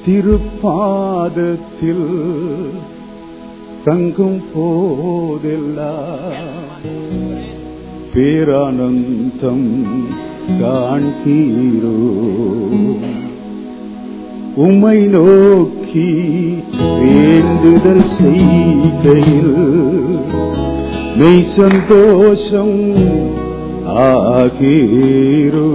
திருப்பாதத்தில் தங்கும் போதெல்லாம் பேரானந்தம் காண்கிறோ உம்மை நோக்கி வேண்டுதல் செய்கையில் மெய் சந்தோஷம் ஆகீரோ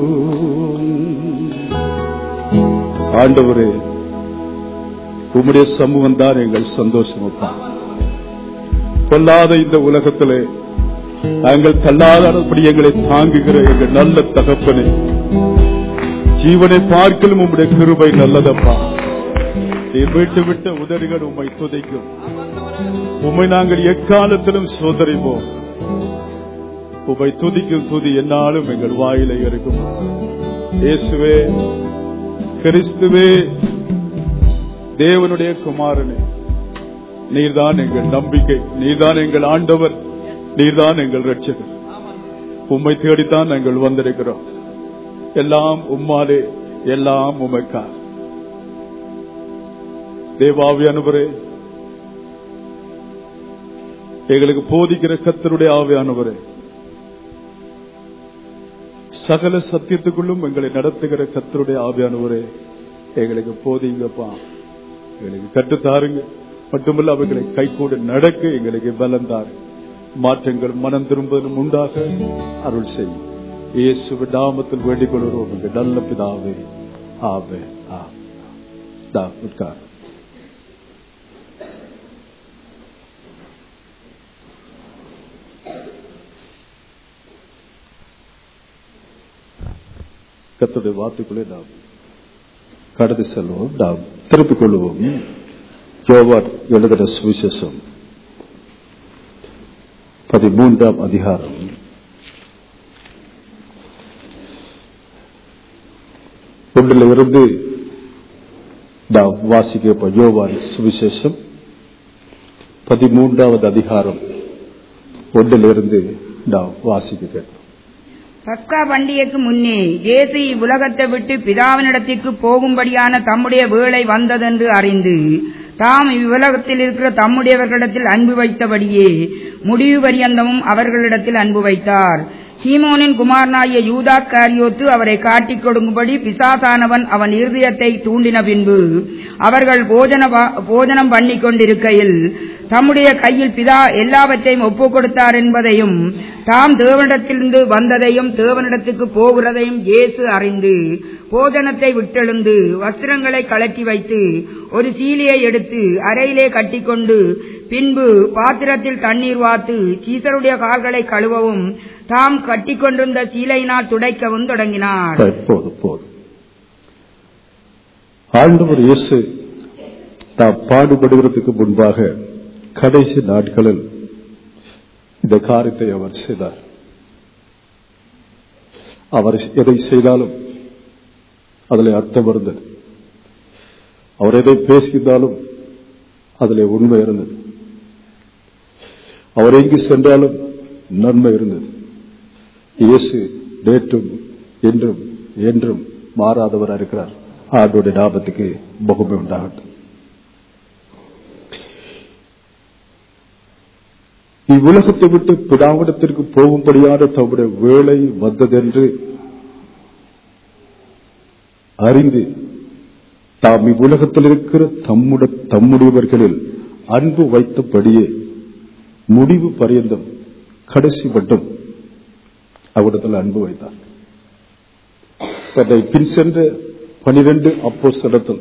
ஆண்டவரே உம்முடைய சமூகம் தான் எங்கள் சந்தோஷம் அப்பா பொல்லாத இந்த உலகத்திலே நாங்கள் தள்ளாதபடி எங்களை தாங்குகிற எங்கள் நல்ல தகப்பனே ஜீவனை பார்க்கலும் உம்முடைய கிருபை நல்லதப்பா நீர் விட்டு விட்ட உதடுகள் உம்மை துதைக்கும் உம்மை நாங்கள் எக்காலத்திலும் சோதரிப்போம் உம்மை துதிக்கும் துதி என்னாலும் எங்கள் வாயிலை இருக்கும் இயேசுவே கிறிஸ்துவே தேவனுடைய குமாரனே நீர்தான் எங்கள் நம்பிக்கை நீர்தான் எங்கள் ஆண்டவர் நீர்தான் எங்கள் ரட்சகர் உம்மை தேடித்தான் நாங்கள் வந்திருக்கிறோம் எல்லாம் உம்மாலே எல்லாம் உமைக்கா தேவாவி அனுபரே எங்களுக்கு போதிக்கிற கத்தருடைய ஆவியானவரே சகல சத்தியத்துக்குள்ளும் எங்களை நடத்துகிற கத்தருடைய ஆவியானவரே எங்களுக்கு போதிங்கப்பா எங்களுக்கு கற்றுத்தாருங்க மட்டுமல்ல அவர்களை கைகூட நடக்க எங்களுக்கு பலம் தாருங்க மாற்றங்கள் மனம் திரும்புவதும் உண்டாக அருள் செய்யும் இயேசு நாமத்தில் வேண்டிக் கொள்கிறோம் எங்கள் நல்ல பிதாவே ஆவே ஆ தா, உட்கார் கத்துடைய வார்த்தைக்குள்ளே நாம் கடந்து செல்வோம் நாம் திருப்பிக் கொள்வோம் யோவான் எழுதுகிற சுவிசேஷம் பதிமூன்றாம் அதிகாரம் ஒன்றில் இருந்து நாம் வாசிக்க யோவான் சுவிசேஷம் பதிமூன்றாவது அதிகாரம் ஒன்றிலிருந்து நாம் வாசிக்க கேட்போம் பஸ்கா பண்டிகைக்கு முன்னே இயேசு இவ்வுலகத்தை விட்டு பிதாவினிடத்திற்கு போகும்படியான தம்முடைய வேளை வந்ததென்று அறிந்து தாம் இவ்வுலகத்தில் இருக்கிற தம்முடையவர்களிடத்தில் அன்பு வைத்தபடியே முடிவு பரியந்தமும் அவர்களிடத்தில் அன்பு வைத்தார் சீமோனின் குமாரனாகிய யூதா காரியோத்து அவரை காட்டிக் கொடுக்கும்படி பிசாசானவன் அவன் இருதயத்தை தூண்டின பின்பு அவர்கள் போஜன போஜனம் பண்ணிக் கொண்டிருக்கையில் தம்முடைய கையில் பிதா எல்லாவற்றையும் ஒப்புக் கொடுத்தார் என்பதையும் தாம் தேவனிடத்திலிருந்து வந்ததையும் தேவனிடத்துக்கு போகிறதையும் இயேசு அறிந்து போஜனத்தை விட்டெழுந்து வஸ்திரங்களை கழற்றி வைத்து ஒரு சீலையை எடுத்து அறையிலே கட்டிக்கொண்டு பின்பு பாத்திரத்தில் தண்ணீர் வார்த்து சீசருடைய கால்களை கழுவவும் தாம் கட்டிக்கொண்டிருந்த சீலையினால் துடைக்கவும் தொடங்கினார் போதும் போதும் ஆண்டவர் இயேசு தாம் பாடுபடுகிறதுக்கு முன்பாக கடைசி நாட்களில் இந்த காரியத்தை அவர் செய்தார் அவர் எதை செய்தாலும் அதில் அர்த்தம் இருந்தது அவர் எதை பேசியிருந்தாலும் அதில் உண்மை இருந்தது அவர் எங்கு சென்றாலும் நன்மை இருந்தது இயேசு நேற்றும் என்றும் என்றும் மாறாதவராக இருக்கிறார் ஆண்டோடைய லாபத்துக்கு முகமை உண்டாகட்டும் இவ்வுலகத்தை விட்டு பிதாவிடத்திற்கு போகும்படியான தம்முடைய வேலை வந்ததென்று அறிந்து தாம் இவ்வுலகத்தில் இருக்கிற தம்முட தம்முடையவர்களில் அன்பு வைத்தபடியே முடிவு பரியந்தம் கடைசி மட்டும் அவ்விடத்தில் அன்பு வைத்தார் தன்னை பின் சென்ற பனிரெண்டு அப்போ ஸ்தலத்தில்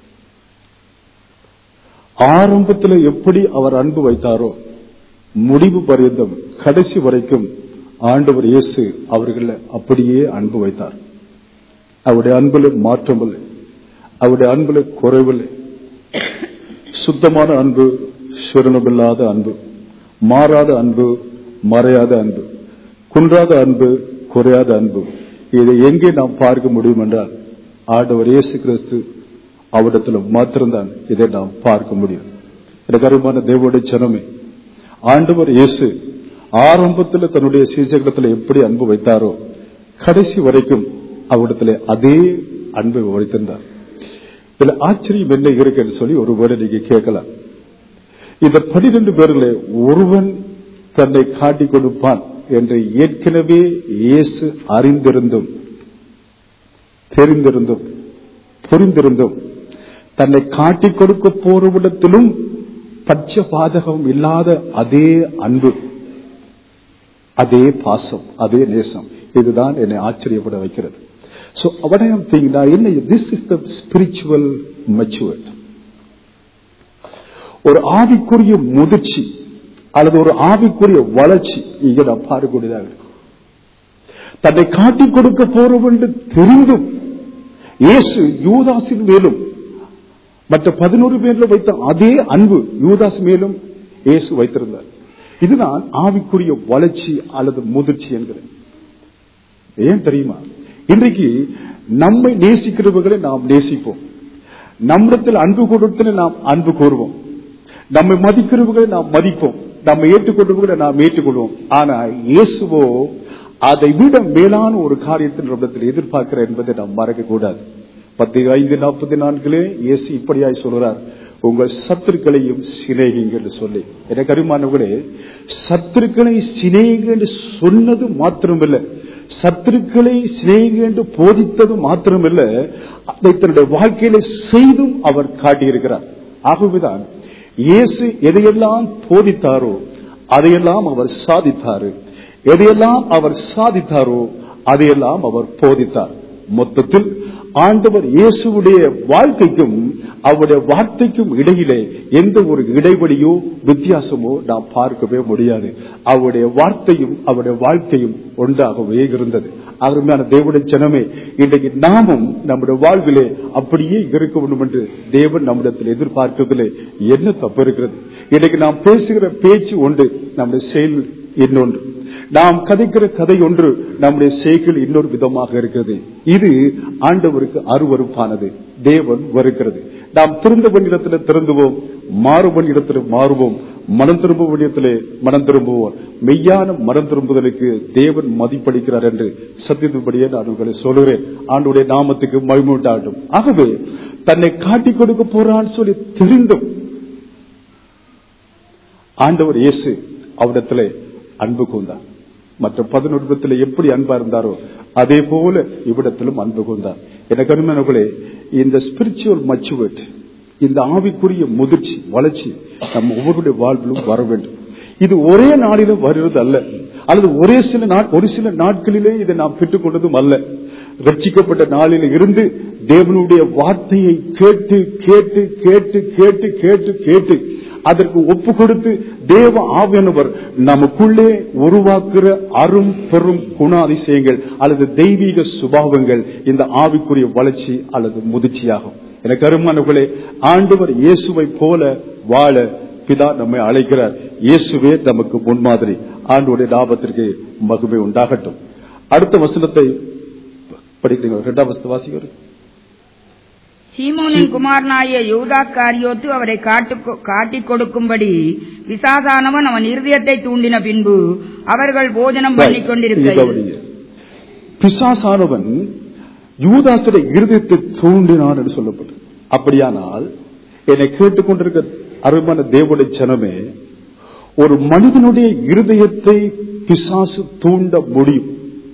ஆரம்பத்தில் எப்படி அவர் அன்பு வைத்தாரோ முடிவு பரியந்தம் கடைசி வரைக்கும் ஆண்டவர் இயேசு அவர்கள் அப்படியே அன்பு வைத்தார் அவருடைய அன்புல மாற்றமில்லை அவருடைய அன்புல குறைவில்லை சுத்தமான அன்பு சுரணமில்லாத அன்பு மாறாத அன்பு மறையாத அன்பு குன்றாத அன்பு குறையாத அன்பு இதை எங்கே நாம் பார்க்க முடியும் என்றால் ஆண்டவர் இயேசு கிறிஸ்து அவரிடத்தில் மாத்திரம்தான் இதை நாம் பார்க்க முடியும் கருமான தேவனுடைய ஜனமே ஆண்டவர் இயேசு ஆரம்பத்தில் தன்னுடைய சீசகத்தில் எப்படி அன்பு வைத்தாரோ கடைசி வரைக்கும் அவரிடத்தில் அதே அன்பை வைத்திருந்தார் இதுல ஆச்சரியம் என்ன இருக்குன்னு சொல்லி ஒரு வேலை நீங்க கேட்கலாம் இந்த பனிரெண்டு பேர்ல ஒருவன் தன்னை காட்டிக் கொடுப்பான் என்று ஏற்கனவே இயேசு அறிந்திருந்தும் தெரிந்திருந்தும் புரிந்திருந்தும் தன்னை காட்டிக் கொடுக்க போறவிடத்திலும் பட்சபாதகம் இல்லாத அதே அன்பு அதே பாசம் அதே நேசம் இதுதான் என்னை ஆச்சரியப்பட வைக்கிறது so what I am thinking now, என்ன this is the spiritual matured ஒரு ஆவிக்குரிய முதிர்ச்சி அல்லது ஒரு ஆவிக்குரிய வளர்ச்சி இங்க நான் பார்க்கக்கூடியதாக இருக்கு தன்னை காட்டிக் கொடுக்க போறோம் என்று தெரிந்தும் இயேசு யூதாசின் மேலும் மற்ற பதினோரு பேர்ல வைத்த அதே அன்பு யூதாஸ் மேலும் இயேசு வைத்திருந்தார் இதுதான் ஆவிக்குரிய வளர்ச்சி அல்லது முதிர்ச்சி என்கிறேன் ஏன் தெரியுமா இன்றைக்கு நம்மை நேசிக்கிறவர்களை நாம் நேசிப்போம் நம்மிடத்தில் அன்பு கொடுத்து நாம் அன்பு கூறுவோம் நம்மை மதிக்கிறவர்களை நாம் மதிப்போம் நம்மை ஏற்றுக்கொண்டவர்களை நாம் ஏற்றுக்கொள்வோம் ஆனா இயேசுவோ அதை விட மேலான ஒரு காரியத்தை நம்மிடத்தில் எதிர்பார்க்கிற என்பதை நாம் மறக்க கூடாது பத்து ஐந்து நாற்பத்தி நான்கிலே இயேசு இப்படியாய் சொல்கிறார் உங்கள் சத்துருக்களையும் சிநேகிங்க என்று சொல்லி எனக்கு அருமானவர்களே சத்துருக்களை சிநேகிங்க என்று சொன்னது மாத்திரமில்லை சத்துருக்களை சிநேகிங்க என்று போதித்தது மாத்திரமில்ல அதை தன்னுடைய வாழ்க்கையில செய்தும் அவர் காட்டியிருக்கிறார் ஆகவேதான் இயேசு எதையெல்லாம் போதித்தாரோ அதையெல்லாம் அவர் சாதித்தாரு எதையெல்லாம் அவர் சாதித்தாரோ அதையெல்லாம் அவர் போதித்தார் மொத்தத்தில் ஆண்டவர் இயேசுடைய வாழ்க்கைக்கும் அவருடைய வார்த்தைக்கும் இடையிலே எந்த ஒரு இடைவெளியோ வித்தியாசமோ நாம் பார்க்கவே முடியாது அவருடைய வார்த்தையும் அவருடைய வாழ்க்கையும் ஒன்றாகவே இருந்தது அருமையான தேவனுடைய ஜனமே இன்றைக்கு நாமும் நம்முடைய வாழ்விலே அப்படியே இருக்க வேண்டும் என்று தேவன் நம்மிடத்தில் எதிர்பார்க்கிறதுல என்ன தப்பு இருக்கிறது இன்றைக்கு நாம் பேசுகிற பேச்சு ஒன்று நம்முடைய செயல் இன்னொன்று நாம் கதைக்கிற கதை ஒன்று நம்முடைய செய்கள் இன்னொரு விதமாக இருக்கிறது இது ஆண்டவருக்கு அருவறுப்பானது தேவன் வருகிறது நாம் திருந்த இடத்துல திருந்துவோம் மாறுபன் இடத்துல மாறுவோம் மனம் திரும்பும் இடத்திலே மனம் திரும்புவோம் மெய்யான மனம் திரும்புதலுக்கு தேவன் மதிப்பளிக்கிறார் என்று சத்தியத்தின்படியே நான் உங்களை சொல்லுகிறேன் ஆண்டுடைய நாமத்துக்கு மகிமுண்டாட்டும் ஆகவே தன்னை காட்டிக் கொடுக்க போறான்னு சொல்லி தெரிந்தும் ஆண்டவர் இயேசு அவரிடத்துல அன்பு கூந்தார் மற்ற பதினொன்பத்தில் எப்படி அன்பா இருந்தாரோ அதே போல இவ்விடத்திலும் அன்பு கூந்தார் எனக்கு அருமையானவர்களே இந்த ஸ்பிரிச்சுவல் மச்சுவர்ட் இந்த ஆவிக்குரிய முதிர்ச்சி வளர்ச்சி நம்ம ஒவ்வொருடைய வாழ்விலும் வர வேண்டும் இது ஒரே நாளிலும் வருவது அல்ல அல்லது ஒரே சில நாட் ஒரு சில நாட்களிலே இதை நாம் பெற்றுக்கொண்டதும் அல்ல ரட்சிக்கப்பட்ட நாளில் இருந்து தேவனுடைய வார்த்தையை கேட்டு கேட்டு கேட்டு கேட்டு கேட்டு கேட்டு அதற்கு ஒப்பு கொடுத்து தேவ ஆவியானவர் நமக்குள்ளே உருவாக்குற அரும் பெரும் குணாதிசயங்கள் அல்லது தெய்வீக சுபாவங்கள் இந்த ஆவிக்குரிய வளர்ச்சி அல்லது முதிர்ச்சியாகும் எனக்கு அருமானவர்களே ஆண்டவர் இயேசுவை போல வாழ பிதா நம்மை அழைக்கிறார் இயேசுவே நமக்கு முன்மாதிரி ஆண்டோடைய லாபத்திற்கு மகிமை உண்டாகட்டும் அடுத்த வசனத்தை படிக்கிறீங்க இரண்டாம் வசனத்தை வாசிக்கிறது சீமோனின் குமாரனாய யூதாஸ் காரியோத்து அவரை காட்டுக் காட்டிக் கொடுக்கும்படி விசாசானவன் அவன் இருதயத்தை தூண்டின பின்பு அவர்கள் போஜனம் பண்ணிக் கொண்டிருக்கையில் பிசாசானவன் யூதாசுடைய இருதயத்தை தூண்டினான் என்று சொல்லப்பட்டது அப்படியானால் என்னை கேட்டுக்கொண்டிருக்க அருமான தேவனுடைய ஜனமே ஒரு மனிதனுடைய இருதயத்தை பிசாசு தூண்ட முடியும்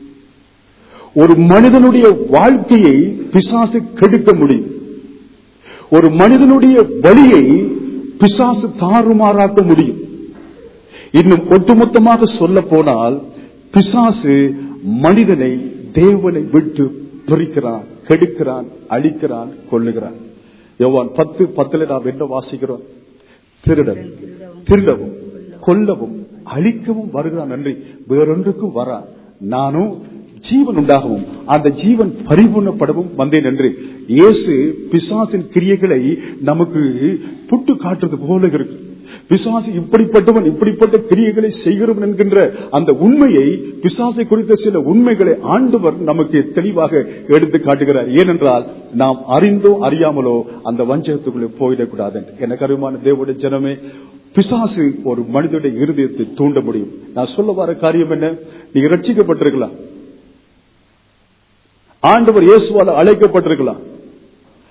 ஒரு மனிதனுடைய வாழ்க்கையை பிசாசு கெடுக்க முடியும் ஒரு மனிதனுடைய வழியை பிசாசு தாறுமாறாக்க முடியும் இன்னும் ஒட்டுமொத்தமாக சொல்ல போனால் பிசாசு மனிதனை தேவனை விட்டு பிரிக்கிறான் கெடுக்கிறான் அழிக்கிறான் கொள்ளுகிறான் யோவான் பத்து பத்துல நாம் என்ன வாசிக்கிறோம் திருடன் திருடவும் கொல்லவும் அழிக்கவும் வருகிறான் நன்றி வேறொன்றுக்கும் வரா நானும் ஜீவன் உண்டாகவும் அந்த ஜீவன் பரிபூர்ணப்படவும் வந்தேன் என்று இயேசு பிசாசின் கிரியைகளை நமக்கு புட்டு காட்டுறது போல இருக்கு பிசாசு இப்படிப்பட்டவன் இப்படிப்பட்ட கிரியைகளை செய்கிறவன் என்கின்ற அந்த உண்மையை பிசாசை குறித்த சில உண்மைகளை ஆண்டவர் நமக்கு தெளிவாக எடுத்து காட்டுகிறார் ஏனென்றால் நாம் அறிந்தோ அறியாமலோ அந்த வஞ்சகத்துக்குள்ளே போயிடக்கூடாது எனக்கு அருமான தேவடைய ஜனமே பிசாசு ஒரு மனிதனுடைய இருதயத்தை தூண்ட முடியும் நான் சொல்ல வர காரியம் என்ன நீங்க ரட்சிக்கப்பட்டிருக்கலாம் ஆண்டவர் இயேசுவால அழைக்கப்பட்டிருக்கலாம்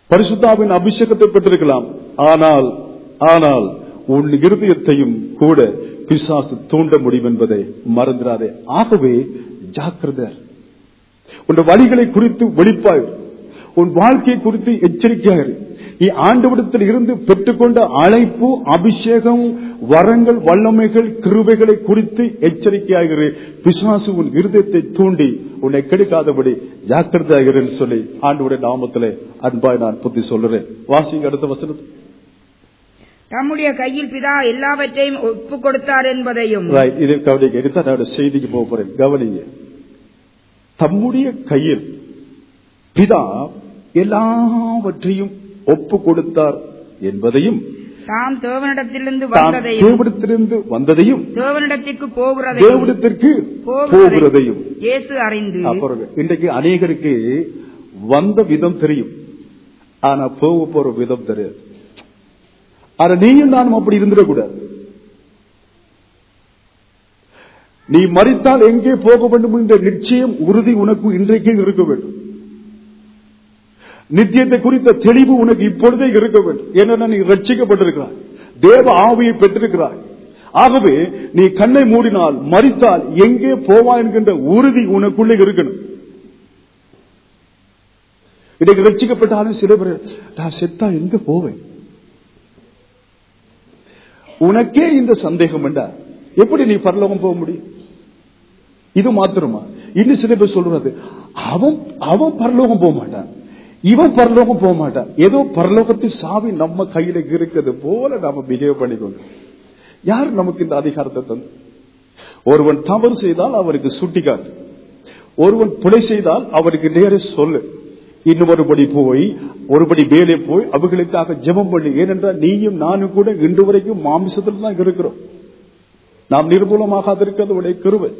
பரிசுத்தாவின் அபிஷேகத்தை பெற்றிருக்கலாம் ஆனால் ஆனால் உன் இருதயத்தையும் கூட பிசாசு தூண்ட முடியும் என்பதை மறந்துடாதே ஆகவே ஜாக்கிரதை உன் வழிகளை குறித்து வெளிப்பாய் உன் வாழ்க்கை குறித்து எச்சரிக்கையாக இரு. நீ ஆண்டவிடத்தில் இருந்து பெற்றுக்கொண்ட அழைப்பு அபிஷேகம் வரங்கள் வல்லமைகள் கிருபைகளை குறித்து எச்சரிக்கையாக இரு. பிசாசு உன் இருதயத்தை தூண்டி உன்னை கெடுக்காதபடி ஜாக்கிரதையாக இரு என்று சொல்லி ஆண்டவுடைய நாமத்திலே அன்பாய் நான் புத்தி சொல்லுறேன் வாசிங்க அடுத்த வசனம் தம்முடைய கையில் பிதா எல்லாவற்றையும் ஒப்பு கொடுத்தார் என்பதையும் Right, இதை கவனிங்க இதுதான் நான் செய்திக்கு போக போறேன் கவனிங்க தம்முடைய கையில் பிதா எல்லாவற்றையும் ஒப்பு கொடுத்தார் என்பதையும் தாம் தேவனிடத்திலிருந்து தாம் வந்ததையும் தேவனிடத்திலிருந்து வந்ததையும் தேவனிடத்திற்கு போகிறதையும் தேவனிடத்திற்கு போகிறதையும் போகிறதையும் இயேசு அறிந்து அப்புறம் இன்றைக்கு அநேகருக்கு வந்த விதம் தெரியும் ஆனா போக போற விதம் தெரியாது ஆனா நீயும் நானும் அப்படி இருந்துடக்கூடாது நீ மறித்தால் எங்கே போக வேண்டும் என்ற நிச்சயம் உறுதி உனக்கு இன்றைக்கே இருக்க வேண்டும் நித்தியத்தை குறித்த தெளிவு உனக்கு இப்பொழுதே இருக்க வேண்டும் ஏன்னா நீ ரட்சிக்கப்பட்டிருக்கிறாய் தேவ ஆவியை பெற்றிருக்கிறாய் ஆகவே நீ கண்ணை மூடினால் மறித்தால் எங்கே போவா என்கின்ற உறுதி உனக்குள்ளே இருக்கணும் இன்னைக்கு ரட்சிக்கப்பட்டாலும் சில பேர் நான் செத்தா எங்க போவேன் உனக்கே இந்த சந்தேகம் வேண்டா எப்படி நீ பரலோகம் போக முடியும் இது மாத்திரமா இன்னும் சில பேர் சொல்றது அவன் அவன் பரலோகம் போக மாட்டான் இவன் பரலோகம் போக மாட்டான் ஏதோ பரலோகத்தின் சாவி நம்ம கையில இருக்கிறது போல நாம பிஹேவ் பண்ணிக்கொண்டு யார் நமக்கு இந்த அதிகாரத்தை தந்து ஒருவன் தவறு செய்தால் அவருக்கு சுட்டிக்காட்டு ஒருவன் பிழை செய்தால் அவருக்கு நேர சொல்லு இன்னும் ஒருபடி போய் ஒருபடி மேலே போய் அவர்களுக்காக ஜெபம் பண்ணி ஏனென்றால் நீயும் நானும் கூட இன்று வரைக்கும் மாமிசத்தில் தான் இருக்கிறோம் நாம் நிர்மூலமாக இருக்கிறது உடைய கிருவை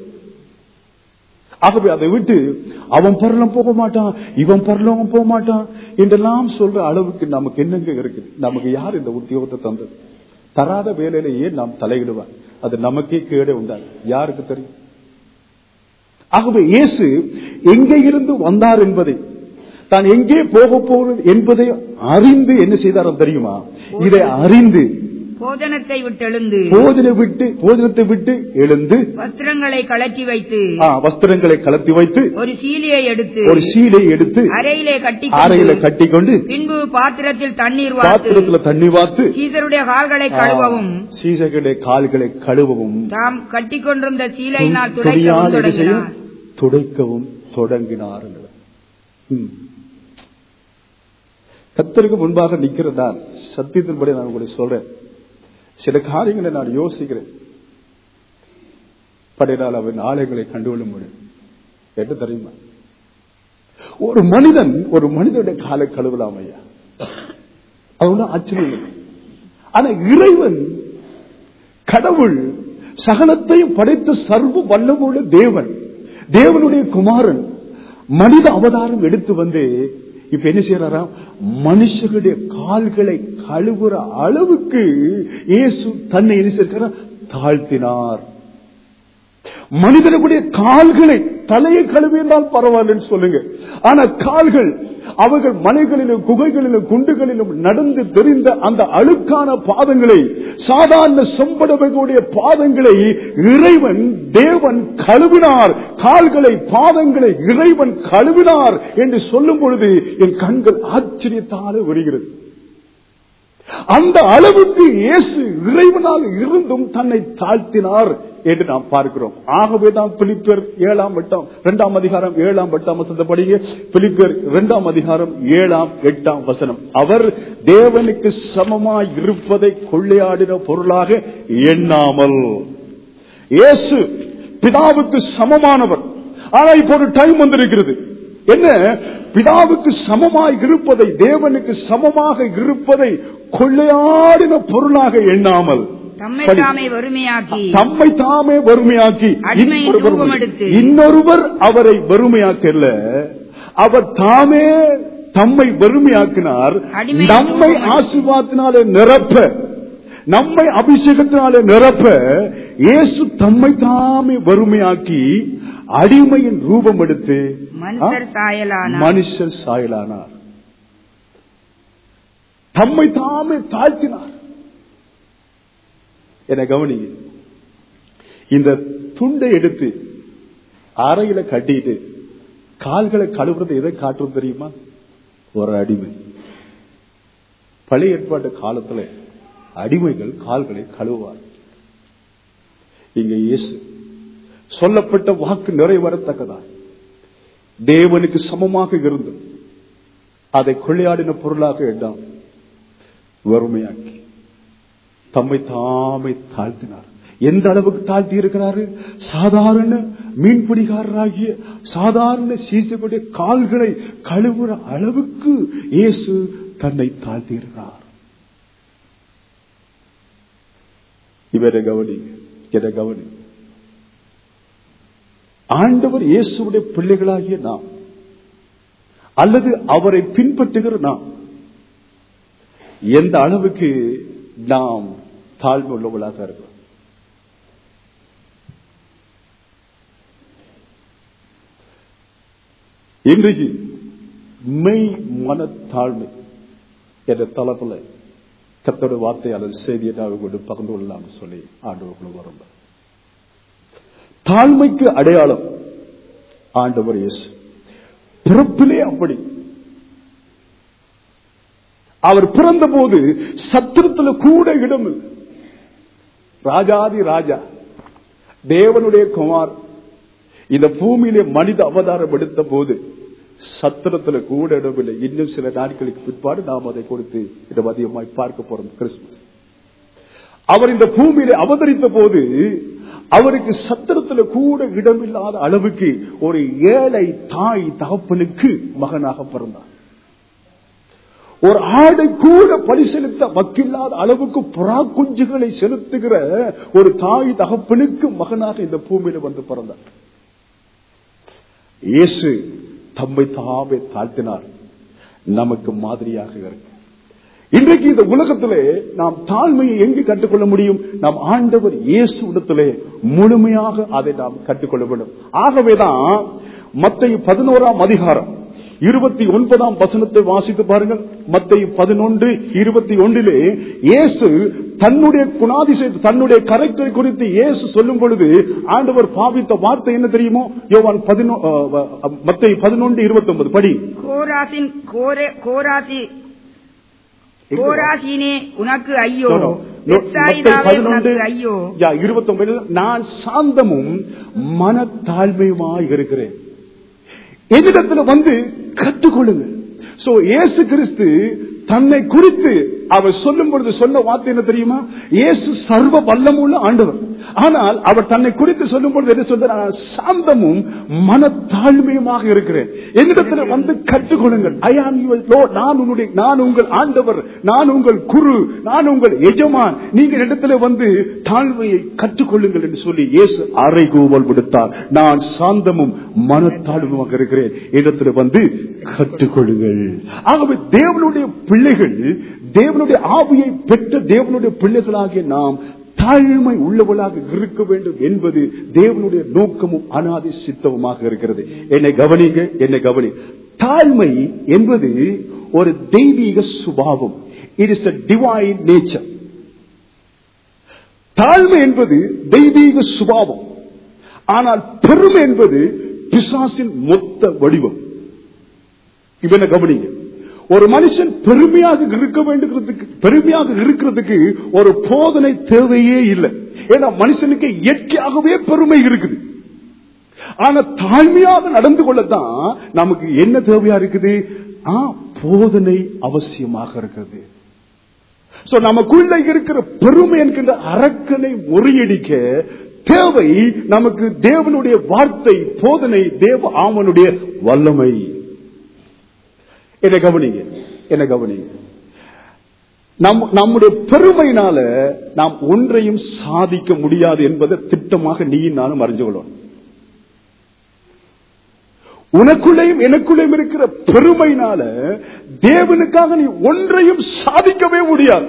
ஆகவே அதை விட்டு அவன் பரலம் போக மாட்டான் இவன் பரலோகம் போக மாட்டான் என்றெல்லாம் சொல்ற அளவுக்கு நமக்கு என்னங்க இருக்குது நமக்கு யார் இந்த உத்தியோகத்தை தந்தது தராத வேலையிலேயே நாம் தலையிடுவார் அது நமக்கே கேடே உண்டாது யாருக்கு தெரியும் ஆகவே இயேசு எங்கே இருந்து வந்தார் என்பதை தான் எங்கே போக போகிறது என்பதை அறிந்து என்ன செய்தாரோ தெரியுமா இதை அறிந்து போஜனத்தை விட்டெழுந்து போஜனை விட்டு போஜனத்தை விட்டு எழுந்து வஸ்திரங்களை கழற்றி வைத்து ஆ, வஸ்திரங்களை கலத்தி வைத்து ஒரு சீலையை எடுத்து ஒரு சீலை எடுத்து அறையிலே கட்டி அறையில கட்டிக்கொண்டு பின்பு பாத்திரத்தில் தண்ணீர் வார்த்து பாத்திரத்துல தண்ணி வாத்து சீசருடைய கால்களை கழுவவும் சீசர்களுடைய கால்களை கழுவவும் தாம் கட்டிக் கொண்டிருந்த சீலையினால் துணியால் துடைக்கவும் என்ன செய்யும்? தொடங்கினார் துடைக்கவும் தொடங்கினார் என்றார். ம். கர்த்தருக்கு முன்பாக நிற்கிறதா சத்தியத்தின்படி நான் உங்களுக்கு சொல்றேன் சில காரியங்களை நான் யோசிக்கிறேன் படையினால் அவன் ஆலயங்களை கண்டுகொள்ள முடியும் என்ன தெரியுமா ஒரு மனிதன் ஒரு மனிதனுடைய காலை கழுவலாம் ஐயா அவ்வளவு ஆச்சரியம் இல்லை. ஆனா இறைவன் கடவுள் சகலத்தையும் படைத்த சர்வ வல்லமுள்ள தேவன் தேவனுடைய குமாரன் மனித அவதாரம் எடுத்து வந்து இப்ப என்ன செய்யறாரா மனுஷர்களுடைய கால்களை கழுவுற அளவுக்கு இயேசு தன்னை என்ன செய்கிறார் தாழ்த்தினார் மனிதனுடைய கால்களை தலையை கழுவினால் பரவாயில்லன்னு சொல்லுங்க ஆனா கால்கள் அவர்கள் மலைகளிலும் குகைகளிலும் குண்டுகளிலும் நடந்து தெரிந்த அந்த அழுக்கான பாதங்களை சாதாரண செம்படவர்களுடைய பாதங்களை இறைவன் தேவன் கழுவினார் கால்களை பாதங்களை இறைவன் கழுவினார் என்று சொல்லும் பொழுது என் கண்கள் ஆச்சரியத்தாலே வருகிறது அந்த அளவுக்கு இயேசு இறைவனால் இருந்தும் தன்னை தாழ்த்தினார் என்று நாம் பார்க்கிறோம் ஆகவே தான் பிலிப்பர் ஏழாம் எட்டாம் இரண்டாம் அதிகாரம் ஏழாம் எட்டாம் வசனப்படியே பிலிப்பர் இரண்டாம் அதிகாரம் ஏழாம் எட்டாம் வசனம் அவர் தேவனுக்கு சமமாய் இருப்பதை கொள்ளையாடின பொருளாக எண்ணாமல் இயேசு பிதாவுக்கு சமமானவர் ஆனா இப்போ ஒரு டைம் வந்திருக்கிறது என்ன பிதாவுக்கு சமமாய் இருப்பதை தேவனுக்கு சமமாக இருப்பதை கொள்ளையாடின பொருளாக எண்ணாமல் தம்மை படி. தாமே வறுமையாக்கி தம்மை தாமே வறுமையாக்கி அடிமையின் இன்னொருவர் ரூபம் எடுத்து. இன்னொருவர் அவரை வறுமையாக்கல அவர் தாமே தம்மை வறுமையாக்கினார் அடிமையின் நம்மை ரூபம் எடுத்து. ஆசீர்வாதத்தினாலே நிரப்ப நம்மை அபிஷேகத்தினாலே நிரப்ப இயேசு தம்மை தாமே வறுமையாக்கி அடிமையின் ரூபம் எடுத்து மனுஷர் ஆ? சாயலானார் மனுஷர் சாயலானார் தம்மை தாமே தாழ்த்தினார் என கவனிங்க இந்த துண்டை எடுத்து அறையில கட்டிட்டு கால்களை கழுவுறது எதை காட்டுறது தெரியுமா ஒரு அடிமை பழைய ஏற்பாட்டு காலத்துல அடிமைகள் கால்களை கழுவுவார் இங்க இயேசு சொல்லப்பட்ட வாக்கு நிறைவேறத்தக்கதா தேவனுக்கு சமமாக இருந்து அதை கொள்ளையாடின பொருளாக எண்ணாம் வறுமையாக்கி தம்மை தாமை தாழ்த்தினார் எந்த அளவுக்கு தாழ்த்தி இருக்கிறாரு சாதாரண மீன்பிடிகாரராகிய சாதாரண சீசக்கூடிய கால்களை கழுவுற அளவுக்கு இயேசு தன்னை தாழ்த்தி இருக்கிறார் இவரை கவனி என கவனி ஆண்டவர் இயேசுடைய பிள்ளைகளாகிய நாம் அல்லது அவரை பின்பற்றுகிற நாம் எந்த அளவுக்கு நாம் தாழ்வு உள்ளவர்களாக இருக்கிறோம் இன்றைக்கு மெய் மனத்தாழ்மை என்ற தலைப்புல கத்தோட வார்த்தை அல்லது செய்தியை நான் கொண்டு பகிர்ந்து கொள்ளலாம் சொல்லி ஆண்டவர்களுக்கு வரும் தாழ்மைக்கு அடையாளம் ஆண்டவர் இயேசு பிறப்பிலே அப்படி அவர் பிறந்த போது சத்திரத்துல கூட இடம் இல்லை. ராஜாதி ராஜா தேவனுடைய குமார் இந்த பூமியிலே மனித அவதாரம் எடுத்த போது சத்திரத்துல கூட இடமில்லை இன்னும் சில நாட்களுக்கு பிற்பாடு நாம் அதை கொடுத்து இடம் அதிகமாய் பார்க்க போறோம் கிறிஸ்துமஸ் அவர் இந்த பூமியிலே அவதரித்த போது அவருக்கு சத்திரத்துல கூட இடமில்லாத அளவுக்கு ஒரு ஏழை தாய் தகப்பனுக்கு மகனாக பிறந்தார் ஒரு ஆடை கூட பலி செலுத்த வக்கில்லாத அளவுக்கு புறா குஞ்சுகளை செலுத்துகிற ஒரு தாய் தகப்பனுக்கு மகனாக இந்த பூமியில வந்து பிறந்தார் இயேசு தம்மை தாமே தாழ்த்தினார் நமக்கு மாதிரியாக இருக்கு இன்றைக்கு இந்த உலகத்திலே நாம் தாழ்மையை எங்கு கற்றுக்கொள்ள முடியும் நாம் ஆண்டவர் இயேசு இடத்திலே முழுமையாக அதை நாம் கற்றுக்கொள்ள வேண்டும் ஆகவேதான் மத்திய பதினோராம் அதிகாரம் இருபத்தி ஒன்பதாம் வசனத்தை வாசித்து பாருங்கள் மத்திய பதினொன்று இருபத்தி ஒன்றிலே இயேசு தன்னுடைய குணாதிசய தன்னுடைய கரெக்டரை குறித்து இயேசு சொல்லும் பொழுது ஆண்டவர் பாவித்த வார்த்தை என்ன தெரியுமோ யோவான் மத்திய பதினொன்று இருபத்தி ஒன்பது படி கோராசின் கோரே- கோராசி கோராசினே உனக்கு ஐயோ பெத்சாயிதாவே உனக்கு ஐயோ இருபத்தி ஒன்பது நான் சாந்தமும் மனத்தாழ்மையுமாய் இருக்கிறேன் என்னிடத்துல வந்து கற்றுக்கொள்ளுங்க சோ இயேசு கிறிஸ்து தன்னை குறித்து அவர் சொல்லும் பொழுது சொன்ன வார்த்தை என்ன தெரியுமா இயேசு சர்வ வல்லமுள்ள ஆண்டவர் ஆனால் அவர் தன்னை குறித்து சொல்லும் பொழுது என்ன சொல்ற நான் சாந்தமும் மனத்தாழ்மையுமாக இருக்கிறேன் என்னிடத்துல வந்து கற்றுக்கொள்ளுங்கள் ஐ ஆம் யுவர் லோட் நான் உன்னுடைய நான் உங்கள் ஆண்டவர் நான் உங்கள் குரு நான் உங்கள் எஜமான் நீங்க இடத்துல வந்து தாழ்மையை கற்றுக்கொள்ளுங்கள் என்று சொல்லி இயேசு அறை கூவல் விடுத்தார் நான் சாந்தமும் மனத்தாழ்வுமாக இருக்கிறேன் இடத்துல வந்து கற்றுக்கொள்ளுங்கள் ஆகவே தேவனுடைய பிள்ளைகள் தேவனுடைய ஆவியை பெற்ற தேவனுடைய பிள்ளைகளாகிய நாம் தாழ்மை உள்ளவளாக இருக்க வேண்டும் என்பது தேவனுடைய நோக்கமும் அனாதி சித்தமுமாக இருக்கிறது என்னை கவனிங்க என்னை கவனி தாழ்மை என்பது ஒரு தெய்வீக சுபாவம் it is a divine nature தாழ்மை என்பது தெய்வீக சுபாவம் ஆனால் பெருமை என்பது பிசாசின் மொத்த வடிவம் இவனை கவனிங்க ஒரு மனுஷன் பெருமையாக இருக்க வேண்டுகிறதுக்கு பெருமையாக இருக்கிறதுக்கு ஒரு போதனை தேவையே இல்லை ஏன்னா மனுஷனுக்கு இயற்கையாகவே பெருமை இருக்குது ஆனா தாழ்மையாக நடந்து கொள்ளத்தான் நமக்கு என்ன தேவையா இருக்குது ஆ, போதனை அவசியமாக இருக்கிறது சோ நமக்குள்ள இருக்கிற பெருமை என்கின்ற அரக்கனை முறியடிக்க தேவை நமக்கு தேவனுடைய வார்த்தை போதனை தேவ ஆமனுடைய வல்லமை என்ன கவனிங்க என்ன கவனிங்க நம் நம்முடைய பெருமையினால நாம் ஒன்றையும் சாதிக்க முடியாது என்பதை திட்டமாக நீயும் நானும் அறிஞ்சு கொள்ளணும் உனக்குள்ளேயும் எனக்குள்ளேயும் இருக்கிற பெருமையினால தேவனுக்காக நீ ஒன்றையும் சாதிக்கவே முடியாது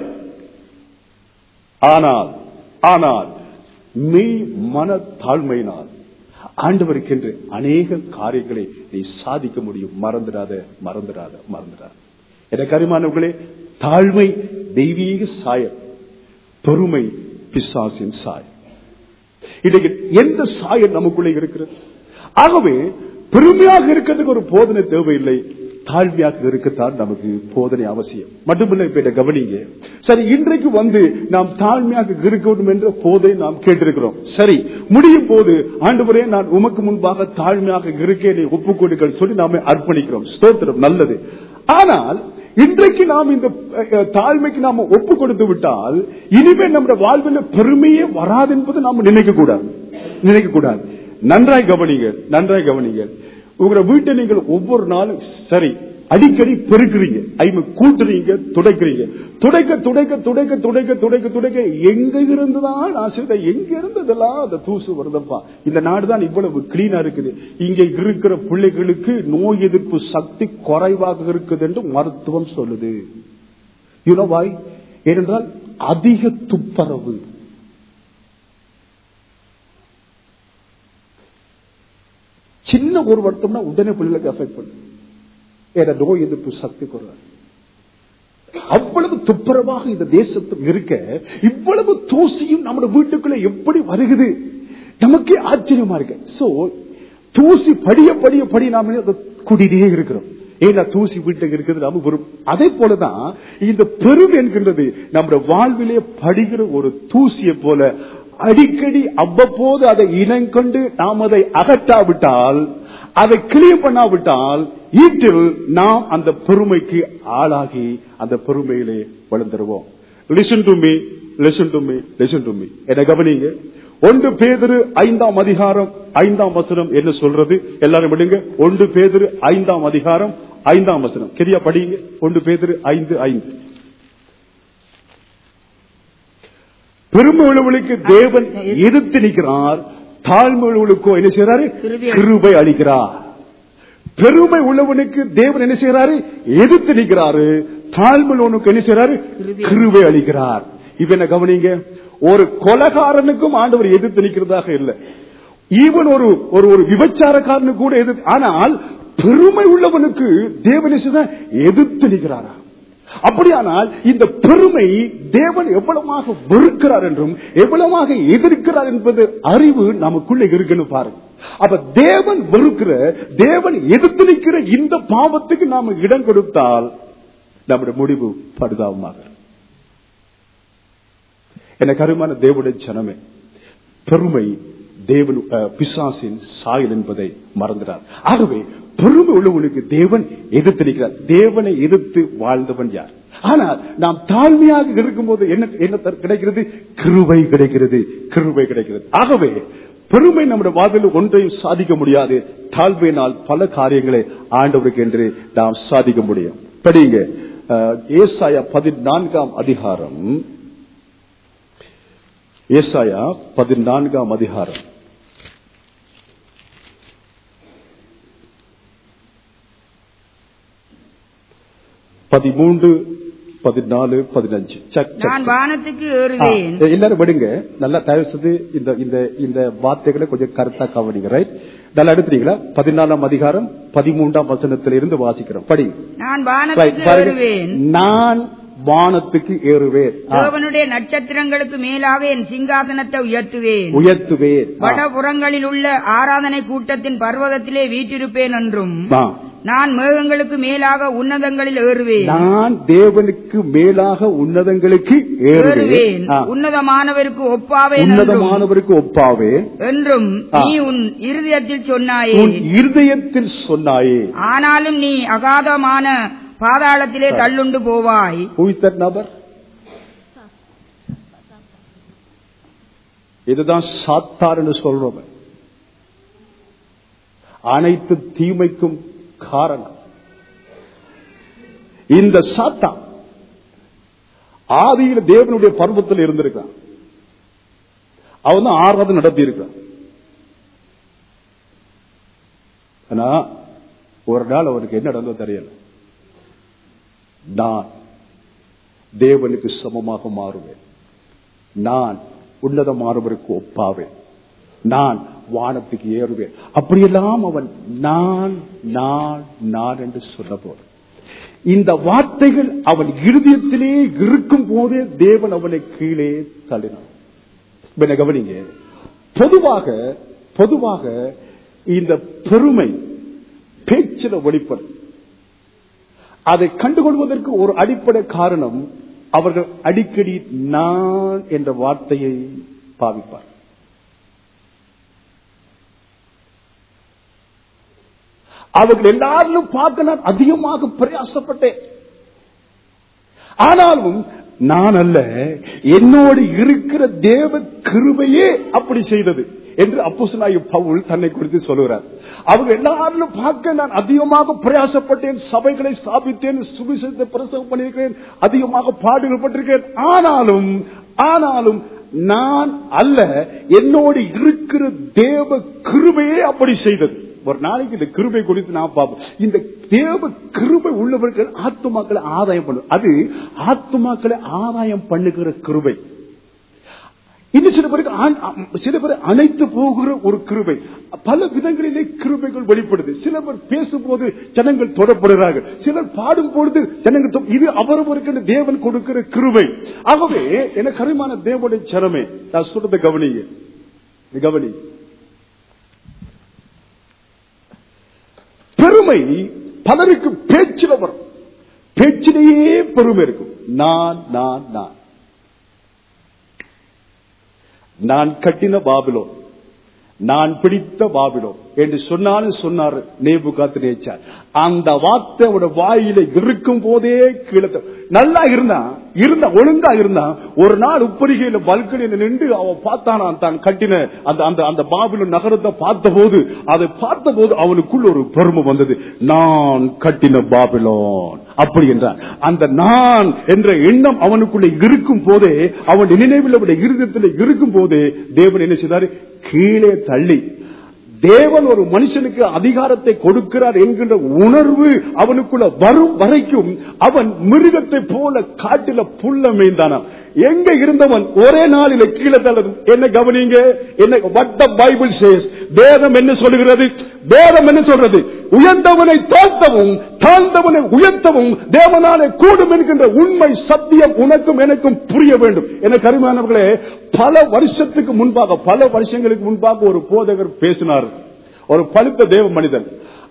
ஆனால் ஆனால் மெய் மன தாழ்மையினால் ஆண்டவருக்கென்று அநேக காரியங்களை நீ சாதிக்க முடியும் மறந்துடாத மறந்துடாத மறந்துடாத எனக்கு அருமானவர்களே தாழ்மை தெய்வீக சாயம் பெருமை பிசாசின் சாயம் இன்றைக்கு எந்த சாயம் நமக்குள்ளே இருக்கிறது ஆகவே பெருமையாக இருக்கிறதுக்கு ஒரு போதனை தேவையில்லை தாழ்மையாக இருக்கத்தான் நமக்கு போதனை அவசியம் மட்டுமில்லை இப்ப இதை கவனிங்க சரி இன்றைக்கு வந்து நாம் தாழ்மையாக இருக்க வேண்டும் என்ற போதை நாம் கேட்டிருக்கிறோம் சரி முடியும் போது ஆண்டு நான் உமக்கு முன்பாக தாழ்மையாக இருக்கேன் ஒப்புக் கொடுங்கள் சொல்லி நாம அர்ப்பணிக்கிறோம் ஸ்தோத்திரம் நல்லது ஆனால் இன்றைக்கு நாம் இந்த அஹ், தாழ்மைக்கு நாம ஒப்பு கொடுத்து விட்டால் இனிமேல் நம்முடைய வாழ்வில் பெருமையே வராது என்பது நாம் நினைக்க கூடாது நினைக்க கூடாது நன்றாய் கவனிங்க நன்றாய் கவனிங்க உங்களோட வீட்டை நீங்கள் ஒவ்வொரு நாளும் சரி அடிக்கடி பெருக்குறீங்க ஐம கூட்டுறீங்க துடைக்கிறீங்க துடைக்க துடைக்க துடைக்க துடைக்க துடைக்க துடைக்க எங்க இருந்துதான் ஆசிரியர் எங்க இருந்ததெல்லாம் அந்த தூசு வருதப்பா இந்த நாடு தான் இவ்வளவு கிளீனா இருக்குது இங்க இருக்கிற பிள்ளைகளுக்கு நோய் எதிர்ப்பு சக்தி குறைவாக இருக்குது என்று மருத்துவம் சொல்லுது யுனவாய் ஏனென்றால் அதிக துப்பரவு சின்ன ஒரு வருத்தம்னா உடனே பிள்ளைகளுக்கு அஃபெக்ட் பண்ணும் ஏன்னா நோய் எதிர்ப்பு சக்தி குறைவு அவ்வளவு துப்புரவாக இந்த தேசத்தில் இருக்க இவ்வளவு தூசியும் நம்ம வீட்டுக்குள்ள எப்படி வருகுது நமக்கே ஆச்சரியமா இருக்கு சோ தூசி படிய படிய படி நாம அதை கூட்டிகிட்டே இருக்கிறோம் ஏன்னா தூசி வீட்டுக்கு இருக்குது நாம வரும் அதே போலதான் இந்த பெருமை என்கின்றது நம்முடைய வாழ்விலே படுகிற ஒரு தூசியை போல அடிக்கடி அவ்வப்போது அதை இனங்கொண்டு நாம் அதை அகற்றாவிட்டால் அதை கிளியர் பண்ணாவிட்டால் ஈட்டில் நாம் அந்த பெருமைக்கு ஆளாகி அந்த பெருமையிலே வளர்ந்துருவோம் listen to me listen to me listen to me என கவனிங்க ஒன்று பேதிரு ஐந்தாம் அதிகாரம் ஐந்தாம் வசனம் என்ன சொல்றது எல்லாரும் விடுங்க ஒன்று பேதிரு ஐந்தாம் அதிகாரம் ஐந்தாம் வசனம் சரியா படிங்க ஒன்று பேதிரு ஐந்து ஐந்து பெருமை உள்ளவர்களுக்கு தேவன் எதிர்த்து நிற்கிறார் தாழ்மை உள்ளவர்களுக்கோ என்ன செய்யறாரு கிருபை கிருபை அளிக்கிறார் பெருமை உள்ளவனுக்கு தேவன் என்ன செய்யறாரு எதிர்த்து நிற்கிறாரு தாழ்மை உள்ளவனுக்கு என்ன செய்யறாரு கிருபை. கிருபை அளிக்கிறார் இப்ப என்ன கவனிங்க ஒரு கொலகாரனுக்கும் ஆண்டவர் எதிர்த்து நிற்கிறதாக இல்லை ஈவன் ஒரு ஒரு ஒரு விபச்சாரக்காரனுக்கு கூட எதிர்த்து ஆனால் பெருமை உள்ளவனுக்கு தேவன் என்ன செய்தார்? எதிர்த்து நிற்கிறாரா அப்படியானால் இந்த பெருமை தேவன் எவ்வளவாக வெறுக்கிறார் என்றும் எவ்வளவாக எதிர்க்கிறார் என்பது அறிவு நமக்குள்ள இருக்குன்னு பாருங்க அப்ப தேவன் வெறுக்கிற தேவன் எதிர்த்து நிற்கிற இந்த பாவத்துக்கு நாம இடம் கொடுத்தால் நம்முடைய முடிவு பரிதாபமாக இருக்கும். என கருமான தேவனுடைய ஜனமே பெருமை தேவன் அஹ், பிசாசின் சாயல் என்பதை மறந்துடார் ஆகவே பெருமை உள்ளவனுக்கு தேவன் எதிர்த்து நிற்கிறார் தேவனை எதிர்த்து வாழ்ந்தவன் யார் ஆனால் நாம் தாழ்மையாக இருக்கும்போது என்ன என்ன தர- கிடைக்கிறது கிருபை கிடைக்கிறது கிருபை கிடைக்கிறது ஆகவே பெருமை நம்முடைய வாழ்வில் ஒன்றையும் சாதிக்க முடியாது தாழ்மையினால் பல காரியங்களை ஆண்டவருக்கு என்று நாம் சாதிக்க முடியும் படிங்க அஹ், ஏசாயா பதினான்காம் அதிகாரம் ஏசாயா பதினான்காம் அதிகாரம் பதிமூன்று பதினாலு பதினஞ்சு சக், சக், நான் சக். வானத்துக்கு ஆ, ஏறுவேன் எல்லாரும் விடுங்க நல்லா தயவு செய்து இந்த இந்த இந்த வார்த்தைகளை கொஞ்சம் கருத்தா கவனிங்க ரைட் நல்லா எடுத்துறீங்களா பதினாலாம் அதிகாரம் பதிமூன்றாம் வசனத்திலிருந்து இருந்து வாசிக்கிறோம் படி நான் Right, வானத்துக்கு பாருங்க. ஏறுவேன் நான் வானத்துக்கு ஏறுவேன் ஆ, தேவனுடைய நட்சத்திரங்களுக்கு மேலாக என் சிங்காசனத்தை உயர்த்துவேன் உயர்த்துவேன் ஆ, வடபுறங்களில் உள்ள ஆராதனை கூட்டத்தின் பர்வதத்திலே வீற்றிருப்பேன் என்றும் ஆ. நான் மேகங்களுக்கு மேலாக உன்னதங்களில் ஏறுவேன் நான் தேவனுக்கு மேலாக உன்னதங்களுக்கு ஏறுவேன் ஏறுவேன் ஆ, உன்னதமானவருக்கு ஒப்பாவேன் என்றும் உன்னதமானவருக்கு ஒப்பாவேன் என்றும் ஆ. நீ உன் இருதயத்தில் சொன்னாயே உன் இருதயத்தில் சொன்னாயே ஆனாலும் நீ அகாதமான பாதாளத்திலே தள்ளுண்டு போவாய் Who is that நபர் இதுதான் சாத்தார் என்று சொல்றோம் அனைத்து தீமைக்கும் காரணம் இந்த சாத்தான் ஆதியில் தேவனுடைய பருவத்தில் இருந்திருக்கான் அவன் தான் ஆறாவது நடத்தி இருக்கான் ஆனா ஒரு நாள் அவனுக்கு என்ன நடந்தோ தெரியல நான் தேவனுக்கு சமமாக மாறுவேன் நான் உன்னதமானவருக்கு ஒப்பாவேன் நான் வானத்துக்கு ஏறுவேன் அப்படியெல்லாம் அவன் நான் நான் நான் என்று சொன்ன போது இந்த வார்த்தைகள் அவன் இருதயத்திலே இருக்கும் போதே தேவன் அவனை கீழே தள்ளினான் இப்ப என்ன கவனிங்க பொதுவாக பொதுவாக இந்த பெருமை பேச்சில வெளிப்படும் அதை கண்டுகொள்வதற்கு ஒரு அடிப்படை காரணம் அவர்கள் அடிக்கடி நான் என்ற வார்த்தையை பாவிப்பார் அவர்கள் எல்லாரிலும் பார்க்க நான் அதிகமாக பிரயாசப்பட்டேன் ஆனாலும் நான் அல்ல என்னோடு இருக்கிற தேவ கிருபையே அப்படி செய்தது என்று அப்போசனாய பவுல் தன்னை குறித்து சொல்லுகிறார் அவங்க எல்லாரிலும் பார்க்க நான் அதிகமாக பிரயாசப்பட்டேன் சபைகளை ஸ்தாபித்தேன் சுவிசேஷத்தை பிரசவம் பண்ணியிருக்கிறேன் அதிகமாக பாடுகள் பட்டிருக்கிறேன் ஆனாலும் ஆனாலும் நான் அல்ல என்னோடு இருக்கிற தேவ கிருபையே அப்படி செய்தது ஒரு நாளைக்கு இந்த கிருபை குறித்து நான் பார்ப்போம் இந்த தேவ கிருபை உள்ளவர்கள் ஆத்துமாக்களை ஆதாயம் பண்ணு அது ஆத்துமாக்களை ஆதாயம் பண்ணுகிற கிருபை இன்னும் சில பேருக்கு ஆண்- சில பேர் அணைத்து போகிற ஒரு கிருபை பல விதங்களிலே கிருபைகள் வெளிப்படுது சில பேர் பேசும்போது ஜனங்கள் தொடப்படுகிறார்கள் சிலர் பாடும் பொழுது ஜனங்கள் தொ- இது அவரவருக்கு தேவன் கொடுக்கிற கிருபை ஆகவே எனக்கு கருமான தேவனுடைய சரமே நான் சொல்றத கவனிங்க இது கவனி பெருமை பலருக்கு பேச்சில வரும் பேச்சிலேயே பெருமை இருக்கும் நான் நான் நான் நான் கட்டின பாபிலோன் நான் பிடித்த பாபிலோன் என்று சொன்னாலும் சொன்னார் நேபு காத்து நேச்சார் அந்த வார்த்தை அவட வாயில இருக்கும் போதே கீழே த- நல்லா இருந்தா இருந்தா ஒழுங்கா இருந்தா ஒரு நாள் உப்பரிகையில பல்கனில நின்று அவன் பார்த்தானா தான் கட்டின அந்த அந்த அந்த பாபிலோன் நகரத்தை பார்த்த போது அதை பார்த்த போது அவனுக்குள்ள ஒரு பெருமை வந்தது நான் கட்டின பாபிலோன் அப்படி என்றார் அந்த நான் என்ற எண்ணம் அவனுக்குள்ள இருக்கும் போதே அவன் நினைவில் அவருடைய இருதயத்தில் இருக்கும் போதே தேவன் என்ன செய்தார் கீழே தள்ளி தேவன் ஒரு மனுஷனுக்கு அதிகாரத்தை கொடுக்கிறார் என்கின்ற உணர்வு அவனுக்குள்ள வரும் வரைக்கும் அவன் மிருகத்தை போல காட்டில புல்ல மேய்ந்தானாம் எங்க இருந்தவன் ஒரே நாளில கீழே தள்ளது என்ன கவனிங்க என்ன what the bible says வேதம் என்ன சொல்லுகிறது வேதம் என்ன சொல்றது உயர்ந்தவனை தாழ்த்தவும் தாழ்ந்தவனை உயர்த்தவும் தேவனாலே கூடும் என்கின்ற உண்மை சத்தியம் உனக்கும் எனக்கும் புரிய வேண்டும் என கருமானவர்களே பல வருஷத்துக்கு முன்பாக பல வருஷங்களுக்கு முன்பாக ஒரு போதகர் பேசினார் ஒரு பழுத்த தேவ மனிதன்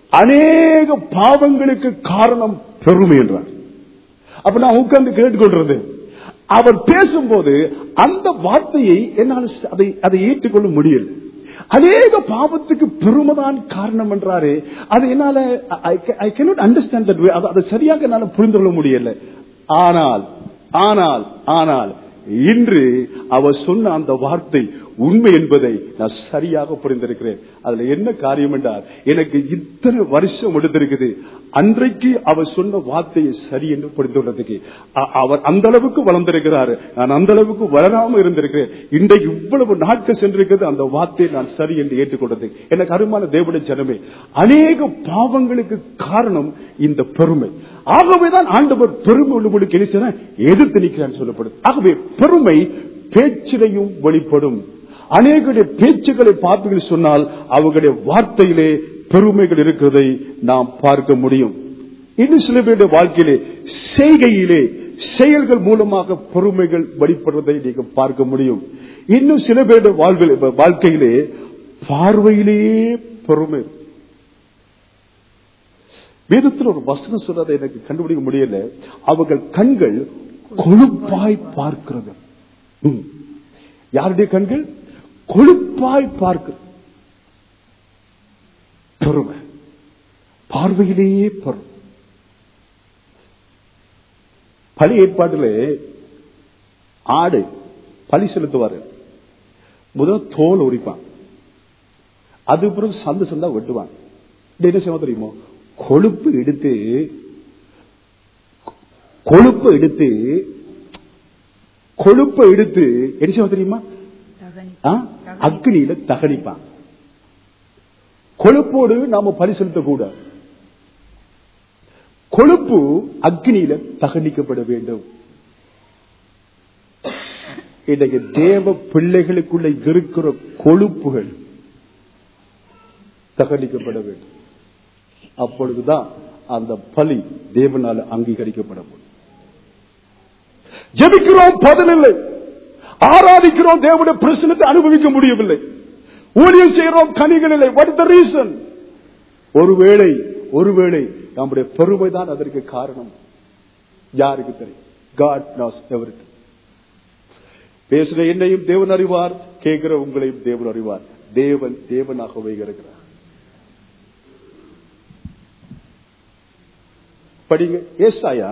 அநேக பாவங்களுக்கு காரணம் பெருமை என்றார் அப்ப நான் உட்கார்ந்து கேட்டுக்கொள்றது அவர் பேசும்போது அந்த வார்த்தையை என்னால் அதை அதை ஏற்றுக்கொள்ள முடியல அநேக பாவத்துக்கு பெருமைதான் காரணம் என்றாரு அது என்னால ஐ கேனாட் அண்டர்ஸ்டாண்ட் தட் அதை சரியாக என்னால புரிந்து கொள்ள முடியல ஆனால் ஆனால் ஆனால் இன்று அவர் சொன்ன அந்த வார்த்தை உண்மை என்பதை நான் சரியாக புரிந்திருக்கிறேன் அதுல என்ன காரியம் என்றால் எனக்கு இத்தனை வருஷம் எடுத்திருக்குது அன்றைக்கு அவர் சொன்ன வார்த்தையை சரி என்று புரிந்துள்ளதுக்கு அ- அவர் அந்த அளவுக்கு வளர்ந்திருக்கிறாரு நான் அந்த அளவுக்கு வளராம இருந்திருக்கிறேன் இன்றைக்கு இவ்வளவு நாட்கள் சென்றிருக்கிறது அந்த வார்த்தையை நான் சரி என்று ஏற்றுக்கொண்டது எனக்கு அருமான தேவனுடைய ஜனமே அநேக பாவங்களுக்கு காரணம் இந்த பெருமை ஆகவேதான் ஆண்டவர் பெருமை உள்ளவர்களுக்கு என்ன செய்யறார்? எதிர்த்து நிற்கிறார் சொல்லப்படும் ஆகவே பெருமை பேச்சிலையும் வெளிப்படும் அநேகருடைய பேச்சுக்களை பார்ப்பீர்கள் சொன்னால் அவர்களுடைய வார்த்தையிலே பெருமைகள் இருக்கிறதை நாம் பார்க்க முடியும் இன்னும் சில பேருடைய வாழ்க்கையிலே செய்கையிலே செயல்கள் மூலமாக பெருமைகள் வெளிப்படுவதை நீங்க பார்க்க முடியும் இன்னும் சில பேருடைய வாழ்வில் வாழ்க்கையிலே பார்வையிலேயே பெருமை வேதத்தில் ஒரு வசனம் சொல்றதை எனக்கு கண்டுபிடிக்க முடியல அவர்கள் கண்கள் கொழுப்பாய் பார்க்கிறது ம். யாருடைய கண்கள் கொழுப்பாய் பார்க்கிறது பெருமை பார்வையிலேயே பெருமை பழி ஏற்பாட்டிலே ஆடு பழி செலுத்துவாரு முதல் தோல் உரிப்பான் அது பிறகு சந்து சந்தா வெட்டுவான் இது என்ன செய்வோம் தெரியுமோ கொழுப்பு எடுத்து கொழுப்பு எடுத்து கொழுப்பை எடுத்து என்ன செய்வோம் தெரியுமா ஆ? அக்னியில தகனிப்பான் கொழுப்போடு நாம பலி செலுத்தக்கூடாது கொழுப்பு அக்னியில தகனிக்கப்பட வேண்டும் இன்றைக்கு தேவ பிள்ளைகளுக்குள்ள இருக்கிற கொழுப்புகள் தகனிக்கப்பட வேண்டும் அப்பொழுதுதான் அந்த பலி தேவனால அங்கீகரிக்கப்பட முடியும் ஜெபிக்கிறோம் பதில் இல்லை ஆராதிக்கிறோம் தேவனுடைய பிரசனத்தை அனுபவிக்க முடியவில்லை ஊழியம் செய்கிறோம் கனிகள் இல்லை வாட் த ரீசன் ஒருவேளை ஒருவேளை நம்முடைய பெருமைதான் அதற்கு காரணம் யாருக்கு தெரியும் காட் நாஸ் எவருக்கு பேசுகிற என்னையும் தேவன் அறிவார் கேட்கிற உங்களையும் தேவன் அறிவார் தேவன் தேவனாகவே இருக்கிறார் படிங்க ஏசாயா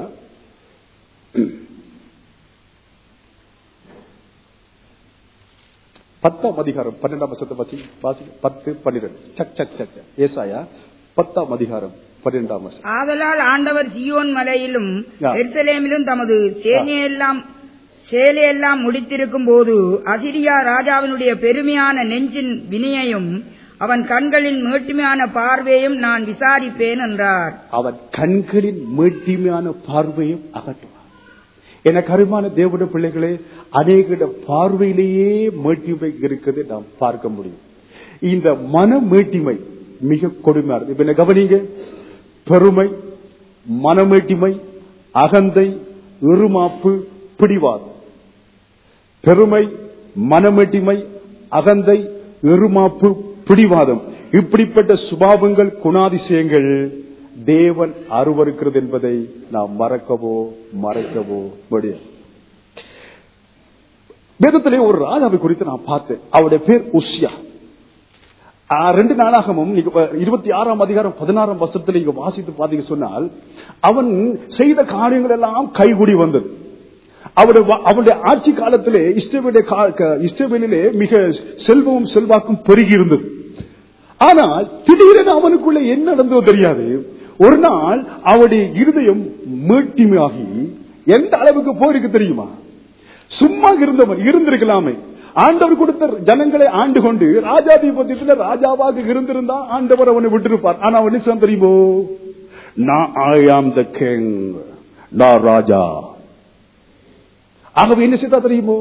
பத்தாம் அதிகாரம் பன்னெண்டாம் வசத்தை வாசி வாசி பத்து பன்னிரெண்டு சக் சக் சக் சக். ஏசாயா பத்தாம் அதிகாரம் பன்னிரெண்டாம் வசம் ஆதலால் ஆண்டவர் சியோன் மலையிலும் யா. எருசலேமிலும் தமது சேனையெல்லாம் சேலையெல்லாம் முடித்திருக்கும் போது அசிரியா ராஜாவினுடைய பெருமையான நெஞ்சின் வினையையும் அவன் கண்களின் மேட்டுமையான பார்வையும் நான் விசாரிப்பேன் என்றார் அவன் கண்களின் மேட்டிமையான பார்வையும் அகற்றுவார் என கருமான தேவட பிள்ளைகளே அநேக பார்வையிலேயே மேட்டிமை இருக்கிறது நாம் பார்க்க முடியும் இந்த மன மேட்டிமை மிக கொடுமையானது இப்ப என்ன கவனிங்க பெருமை மனமேட்டிமை அகந்தை இருமாப்பு பிடிவாதம் பெருமை மனமேட்டிமை அகந்தை எருமாப்பு பிடிவாதம் இப்படிப்பட்ட சுபாவங்கள் குணாதிசயங்கள் தேவன் அருவருக்கிறது என்பதை நாம் மறக்கவோ மறைக்கவோ முடியாது வேதத்திலே ஒரு ராஜாவை குறித்து நான் பார்த்தேன் அவருடைய பேர் உஷ்யா ஆ, ரெண்டு நாளாகவும் நீங்க ப- இருபத்தி ஆறாம் அதிகாரம் பதினாறாம் வருஷத்துல நீங்க வாசித்து பாத்தீங்க சொன்னால் அவன் செய்த காரியங்கள் எல்லாம் கைகூடி வந்தது அவருடைய வா- அவருடைய ஆட்சி காலத்திலே இஸ்ரவேலுடைய கா- க- இஸ்ரவேலிலே மிக செல்வமும் செல்வாக்கும் பெருகி இருந்தது ஆனால் திடீரென அவனுக்குள்ள என்ன நடந்ததோ தெரியாது ஒரு நாள் அவருடைய இருதயம் மீட்டிமையாகி எந்த அளவுக்கு போயிருக்கு தெரியுமா சும்மா இருந்தவன் இருந்திருக்கலாமே ஆண்டவர் கொடுத்த ஜனங்களை ஆண்டு கொண்டு ராஜாதிபத்தியத்துல ராஜாவாக இருந்திருந்தா ஆண்டவர் அவனை விட்டிருப்பார் ஆனா அவன் என்ன செய்தான் தெரியுமோ நான் ஐ ஆம் த கிங் நான் ராஜா ஆகவே என்ன செய்தா தெரியுமோ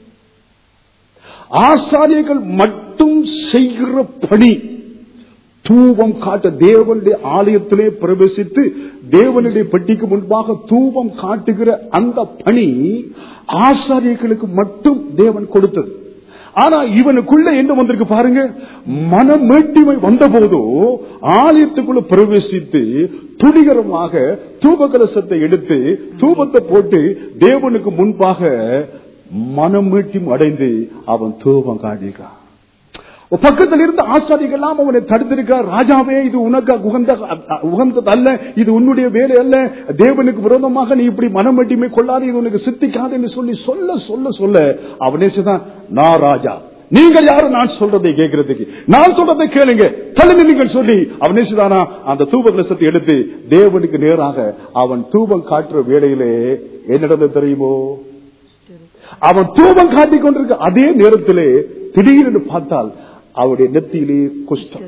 ஆசாரியர்கள் மட்டும் செய்கிற பணி தூபம் காட்ட தேவனுடைய ஆலயத்திலே பிரவேசித்து தேவனுடைய பெட்டிக்கு முன்பாக தூபம் காட்டுகிற அந்த பணி ஆசாரியர்களுக்கு மட்டும் தேவன் கொடுத்தது ஆனா இவனுக்குள்ள என்ன வந்திருக்கு பாருங்க மனமேட்டிமை வந்த போதோ ஆலயத்துக்குள்ள பிரவேசித்து துணிகரமாக தூப கலசத்தை எடுத்து தூபத்தை போட்டு தேவனுக்கு முன்பாக மனமீட்டும் அடைந்து அவன் தூபம் காட்டுகிறான் பக்கத்தில் இருந்த ஆசாரிகள் எல்லாம் அவனை தடுத்திருக்கிறார் ராஜாவே இது உனக்கு உகந்த உகந்தது அல்ல இது உன்னுடைய வேலை அல்ல தேவனுக்கு விரோதமாக நீ இப்படி மனம் மட்டுமே கொள்ளாது இது உனக்கு சித்திக்காது என்று சொல்லி சொல்ல சொல்ல சொல்ல அவனே செய்தான் நான் ராஜா நீங்கள் யாரும் நான் சொல்றதை கேட்கறதுக்கு நான் சொல்றதை கேளுங்க தள்ளுங்க நீங்கள் சொல்லி அவனே செய்தானா அந்த தூப கலசத்தை எடுத்து தேவனுக்கு நேராக அவன் தூபம் காட்டுற வேளையிலே என்ன நடந்தது தெரியுமோ அவன் தூபம் காட்டிக் கொண்டிருக்க அதே நேரத்திலே திடீரென்று பார்த்தால் அவருடைய நெத்தியிலே குஷ்டம்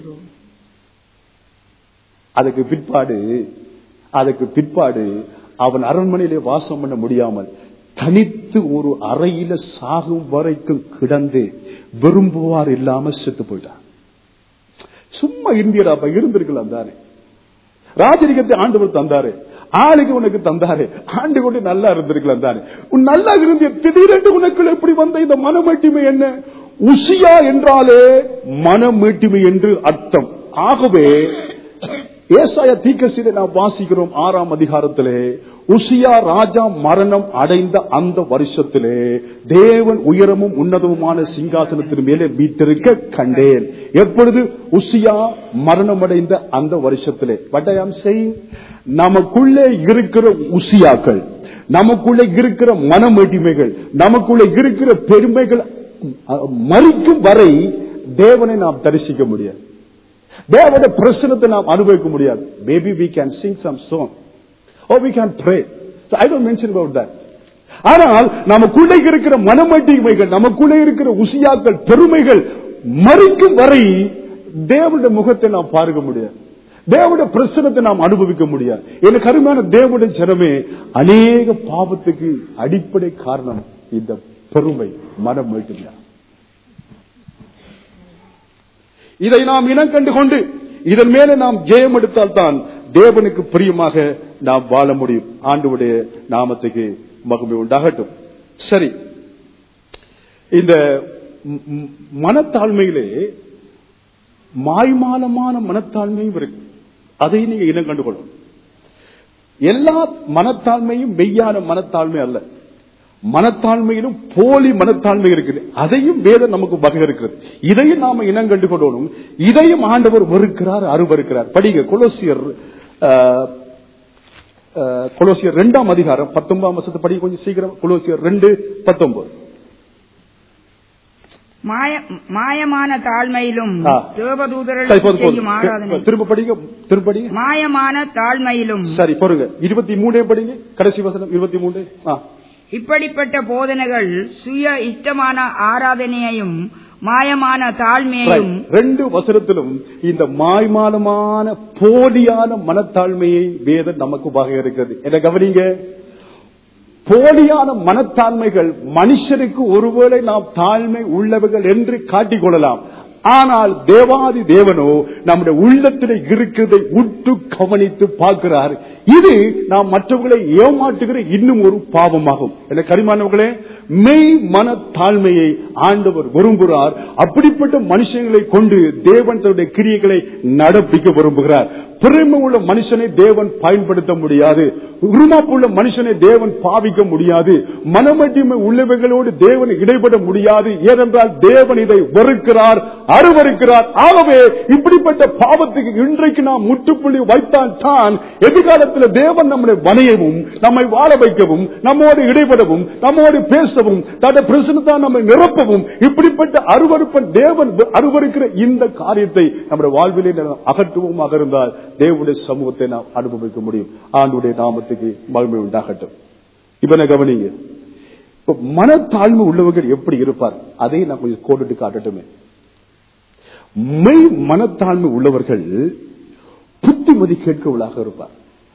அதுக்கு பிற்பாடு அதுக்கு பிற்பாடு அவன் அரண்மனையிலே வாசம் பண்ண முடியாமல் தனித்து ஒரு அறையில சாகும் வரைக்கும் கிடந்து விரும்புவார் இல்லாம செத்து போயிட்டான் சும்மா இந்தியடா இருந்திருக்கலாம் தானே ராஜரிகத்தை ஆண்டவர் தந்தாரு ஆளுக்கு உனக்கு தந்தாரு ஆண்டு கொண்டு நல்லா இருந்திருக்கலாம் தானே உன் நல்லா இருந்த திடீரென்று உனக்குள்ள எப்படி வந்த இந்த மனமேட்டிமை என்ன உசியா என்றாலே மனமேட்டிமை என்று அர்த்தம் ஆகவே ஏசாய தீக்கசிலை நாம் வாசிக்கிறோம் ஆறாம் அதிகாரத்திலே உசியா ராஜா மரணம் அடைந்த அந்த வருஷத்திலே தேவன் உயரமும் உன்னதமுமான சிங்காசனத்தின் மேலே வீட்டிருக்க கண்டேன் எப்பொழுது உசியா மரணம் அடைந்த அந்த வருஷத்திலே பட் ஐ ஆம் செய்யும் நமக்குள்ளே இருக்கிற உசியாக்கள் நமக்குள்ளே இருக்கிற மனமேட்டிமைகள் நமக்குள்ளே இருக்கிற பெருமைகள் மறிக்கும் வரை தேவனை நாம் தரிசிக்க முடியாது தேவனுடைய பிரசனத்தை நாம் அனுபவிக்க முடியாது maybe we can sing some song oh we can pray I don't mention about that ஆனால் நமக்குள்ளே இருக்கிற மனமட்டிமைகள் நமக்குள்ளே இருக்கிற உசியாக்கள் பெருமைகள் மறிக்கும் வரை தேவனுடைய முகத்தை நாம் பார்க்க முடியாது தேவனுடைய பிரசனத்தை நாம் அனுபவிக்க முடியாது எனக்கு அருமையான தேவனுடைய ஜனமே அநேக பாவத்துக்கு அடிப்படை காரணம் இந்த பெருமை மனம் மட்டும்தான் இதை நாம் இனம் கண்டு கொண்டு இதன் மேலே நாம் ஜெயம் எடுத்தால் தான் தேவனுக்கு பிரியமாக நாம் வாழ முடியும் ஆண்டவுடைய நாமத்துக்கு மகிமை உண்டாகட்டும் சரி இந்த ம்- ம்- மனத்தாழ்மையிலே மாய்மாலமான மனத்தாழ்மையும் இருக்கு அதை நீங்க இனம் கண்டுகொள்ளணும் எல்லா மனத்தாழ்மையும் மெய்யான மனத்தாழ்மை அல்ல மனத்தாழ்மையிலும் போலி மனத்தாழ்மை இருக்குது அதையும் வேதம் நமக்கு வகை இருக்கிறது இதையும் நாம இனம் கண்டு கொள்ளணும் இதையும் ஆண்டவர் வெறுக்கிறார் அருவருக்கிறார் படிங்க கொலோசியர் ஆஹ், ஆஹ், கொலோசியர் இரண்டாம் அதிகாரம் பத்தொன்பதாம் வருஷத்தை படிங்க கொஞ்சம் சீக்கிரம் கொலோசியர் ரெண்டு பத்தொன்பது மாய- மாயமான தாழ்மையிலும் ஆ. சரி, தேவதூதர்களுக்கு போதும், செய்யும் போதும். ஆராதனை திரும்ப படிங்க திரும்ப படிங்க மாயமான தாழ்மையிலும் சரி பொறுங்க இருபத்தி மூணே படிங்க கடைசி வசனம் இருபத்தி மூணு ஆ இப்படிப்பட்ட போதனைகள் சுய இஷ்டமான ஆராதனையையும் மாயமான தாழ்மையையும் Right. ரெண்டு வசனத்திலும் இந்த மாய்மாலமான போலியான மனத்தாழ்மையை வேதம் நமக்கு வகை இருக்கிறது என்ன கவனிங்க போலியான மனத்தாழ்மைகள் மனுஷனுக்கு ஒருவேளை நாம் தாழ்மை உள்ளவர்கள் என்று காட்டிக் கொள்ளலாம் ஆனால் தேவாதி தேவனோ நம்முடைய உள்ளத்தில் இருக்கிறதை உற்று கவனித்து பார்க்கிறார் இது நாம் மற்றவர்களை ஏமாற்றுகிற இன்னும் ஒரு பாவமாகும் என கரிமானவர்களே மெய் மன தாழ்மையை ஆண்டவர் விரும்புகிறார் அப்படிப்பட்ட மனுஷங்களை கொண்டு தேவன் தன்னுடைய கிரியைகளை நடப்பிக்க விரும்புகிறார் பெருமை உள்ள மனுஷனை தேவன் பயன்படுத்த முடியாது உருமாப்புள்ள மனுஷனை தேவன் பாவிக்க முடியாது மனமட்டிமை உள்ளவர்களோடு தேவன் இடைபட முடியாது ஏனென்றால் தேவன் இதை வெறுக்கிறார் அருவருக்கிறார் ஆகவே இப்படிப்பட்ட பாவத்துக்கு இன்றைக்கு நாம் முற்றுப்புள்ளி வைத்தால் தான் எதிர்காலத்தில் தேவன் நம்முடைய வணையவும் நம்மை வாழ வைக்கவும் நம்மோடு இடைபடவும் நம்மோடு பேசவும் தன்னுடைய பிரசனத்தான் நம்மை நிரப்பவும் இப்படிப்பட்ட அருவருப்பன் தேவன் அருவருக்கிற இந்த காரியத்தை நம்முடைய வாழ்விலே நாம் அகற்றுவோமாக இருந்தால் தேவனுடைய சமூகத்தை நாம் அனுபவிக்க முடியும் ஆண்டுடைய நாமத்துக்கு மகிமை உண்டாகட்டும் இப்ப கவனிங்க இப்ப மனத்தாழ்மை உள்ளவர்கள் எப்படி இருப்பார் அதை நான் கொஞ்சம் கோடிட்டு காட்டட்டுமே மெய் மனத்தாழ்மை உள்ளவர்கள் புத்திமதி கேட்கவளாக இருப்பார்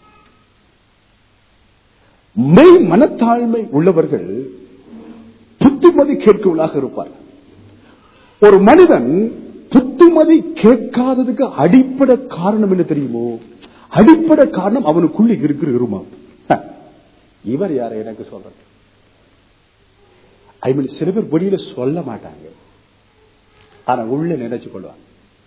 மெய் மனத்தாழ்மை உள்ளவர்கள் புத்திமதி கேட்கவளாக இருப்பார் ஒரு மனிதன் புத்திமதி கேட்காததுக்கு அடிப்படை காரணம் என்ன தெரியுமோ அடிப்படை காரணம் அவனுக்குள்ள இருக்கிற இருமாம் ஹ, இவர் யார எனக்கு சொல்றது ஐ மீன் சில பேர் வெளியில சொல்ல மாட்டாங்க ஆனா உள்ள நினைச்சு கொள்வாங்க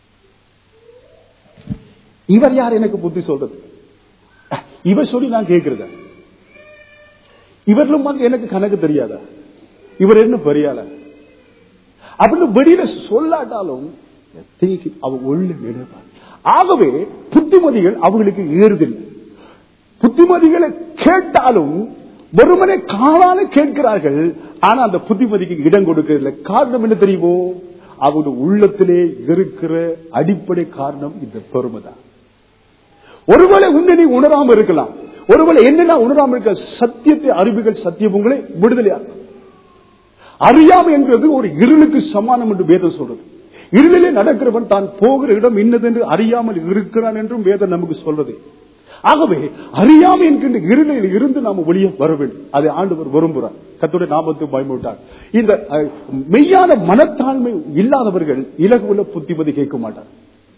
இவர் யார் எனக்கு புத்தி சொல்றது அஹ், இவர் சொல்லி நான் கேட்கிறதா இவர்களும் வந்து எனக்கு கணக்கு தெரியாதா இவர் என்ன பெரியாள அப்படின்னு வெளியில சொல்லாட்டாலும் எத்தனைக்கு அவ உள்ள நினைப்பார் ஆகவே புத்திமதிகள் அவங்களுக்கு ஏறுதில்லை புத்திமதிகளை கேட்டாலும் வெறுமனே காலால கேட்கிறார்கள் ஆனா அந்த புத்திமதிக்கு இடம் கொடுக்கறதில்லை காரணம் என்ன தெரியுமோ அவங்க உள்ளத்திலே இருக்கிற அடிப்படை காரணம் இந்த பெருமைதான் ஒருவேளை உன்னை நீ உணராம இருக்கலாம் ஒருவேளை என்னென்ன உணராம இருக்க சத்தியத்தை அறிவுகள் சத்தியம் உங்களை விடுதலையாகும் அறியாமை என்பது ஒரு இருளுக்கு சமானம் என்று வேதம் சொல்றது இருளிலே நடக்கிறவன் தான் போகிற இடம் இன்னதென்று அறியாமல் இருக்கிறான் என்றும் வேதம் நமக்கு சொல்றது ஆகவே அறியாமை என்கின்ற இருளில் இருந்து நாம வெளியே வர வேண்டும் அதை ஆண்டவர் விரும்புகிறார் கத்துடைய நாமத்தை பயமுட்டார் இந்த அஹ், மெய்யான மனத்தாண்மை இல்லாதவர்கள் இலகுல புத்திமதி கேட்க மாட்டார்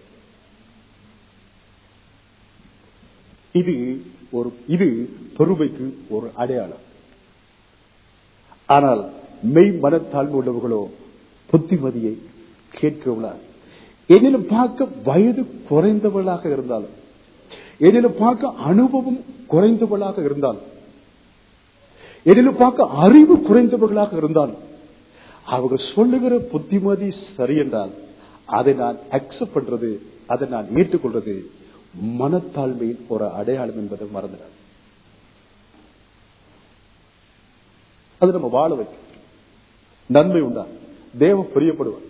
இது ஒரு இது பெருமைக்கு ஒரு அடையாளம் ஆனால் மெய் மனத்தாழ்மை உள்ளவர்களோ புத்திமதியை கேட்கிறவளா என்னிலும் பார்க்க வயது குறைந்தவளாக இருந்தாலும் என்னிலும் பார்க்க அனுபவம் குறைந்தவளாக இருந்தாலும் என்னிலும் பார்க்க அறிவு குறைந்தவர்களாக இருந்தாலும் அவங்க சொல்லுகிற புத்திமதி சரி என்றால் அதை நான் அக்செப்ட் பண்றது அதை நான் ஏற்றுக்கொள்றது மனத்தாழ்மையின் ஒரு அடையாளம் என்பதை மறந்துடாது அது நம்ம வாழ வைக்கும் நன்மை உண்டா தேவ பிரியப்படுவார்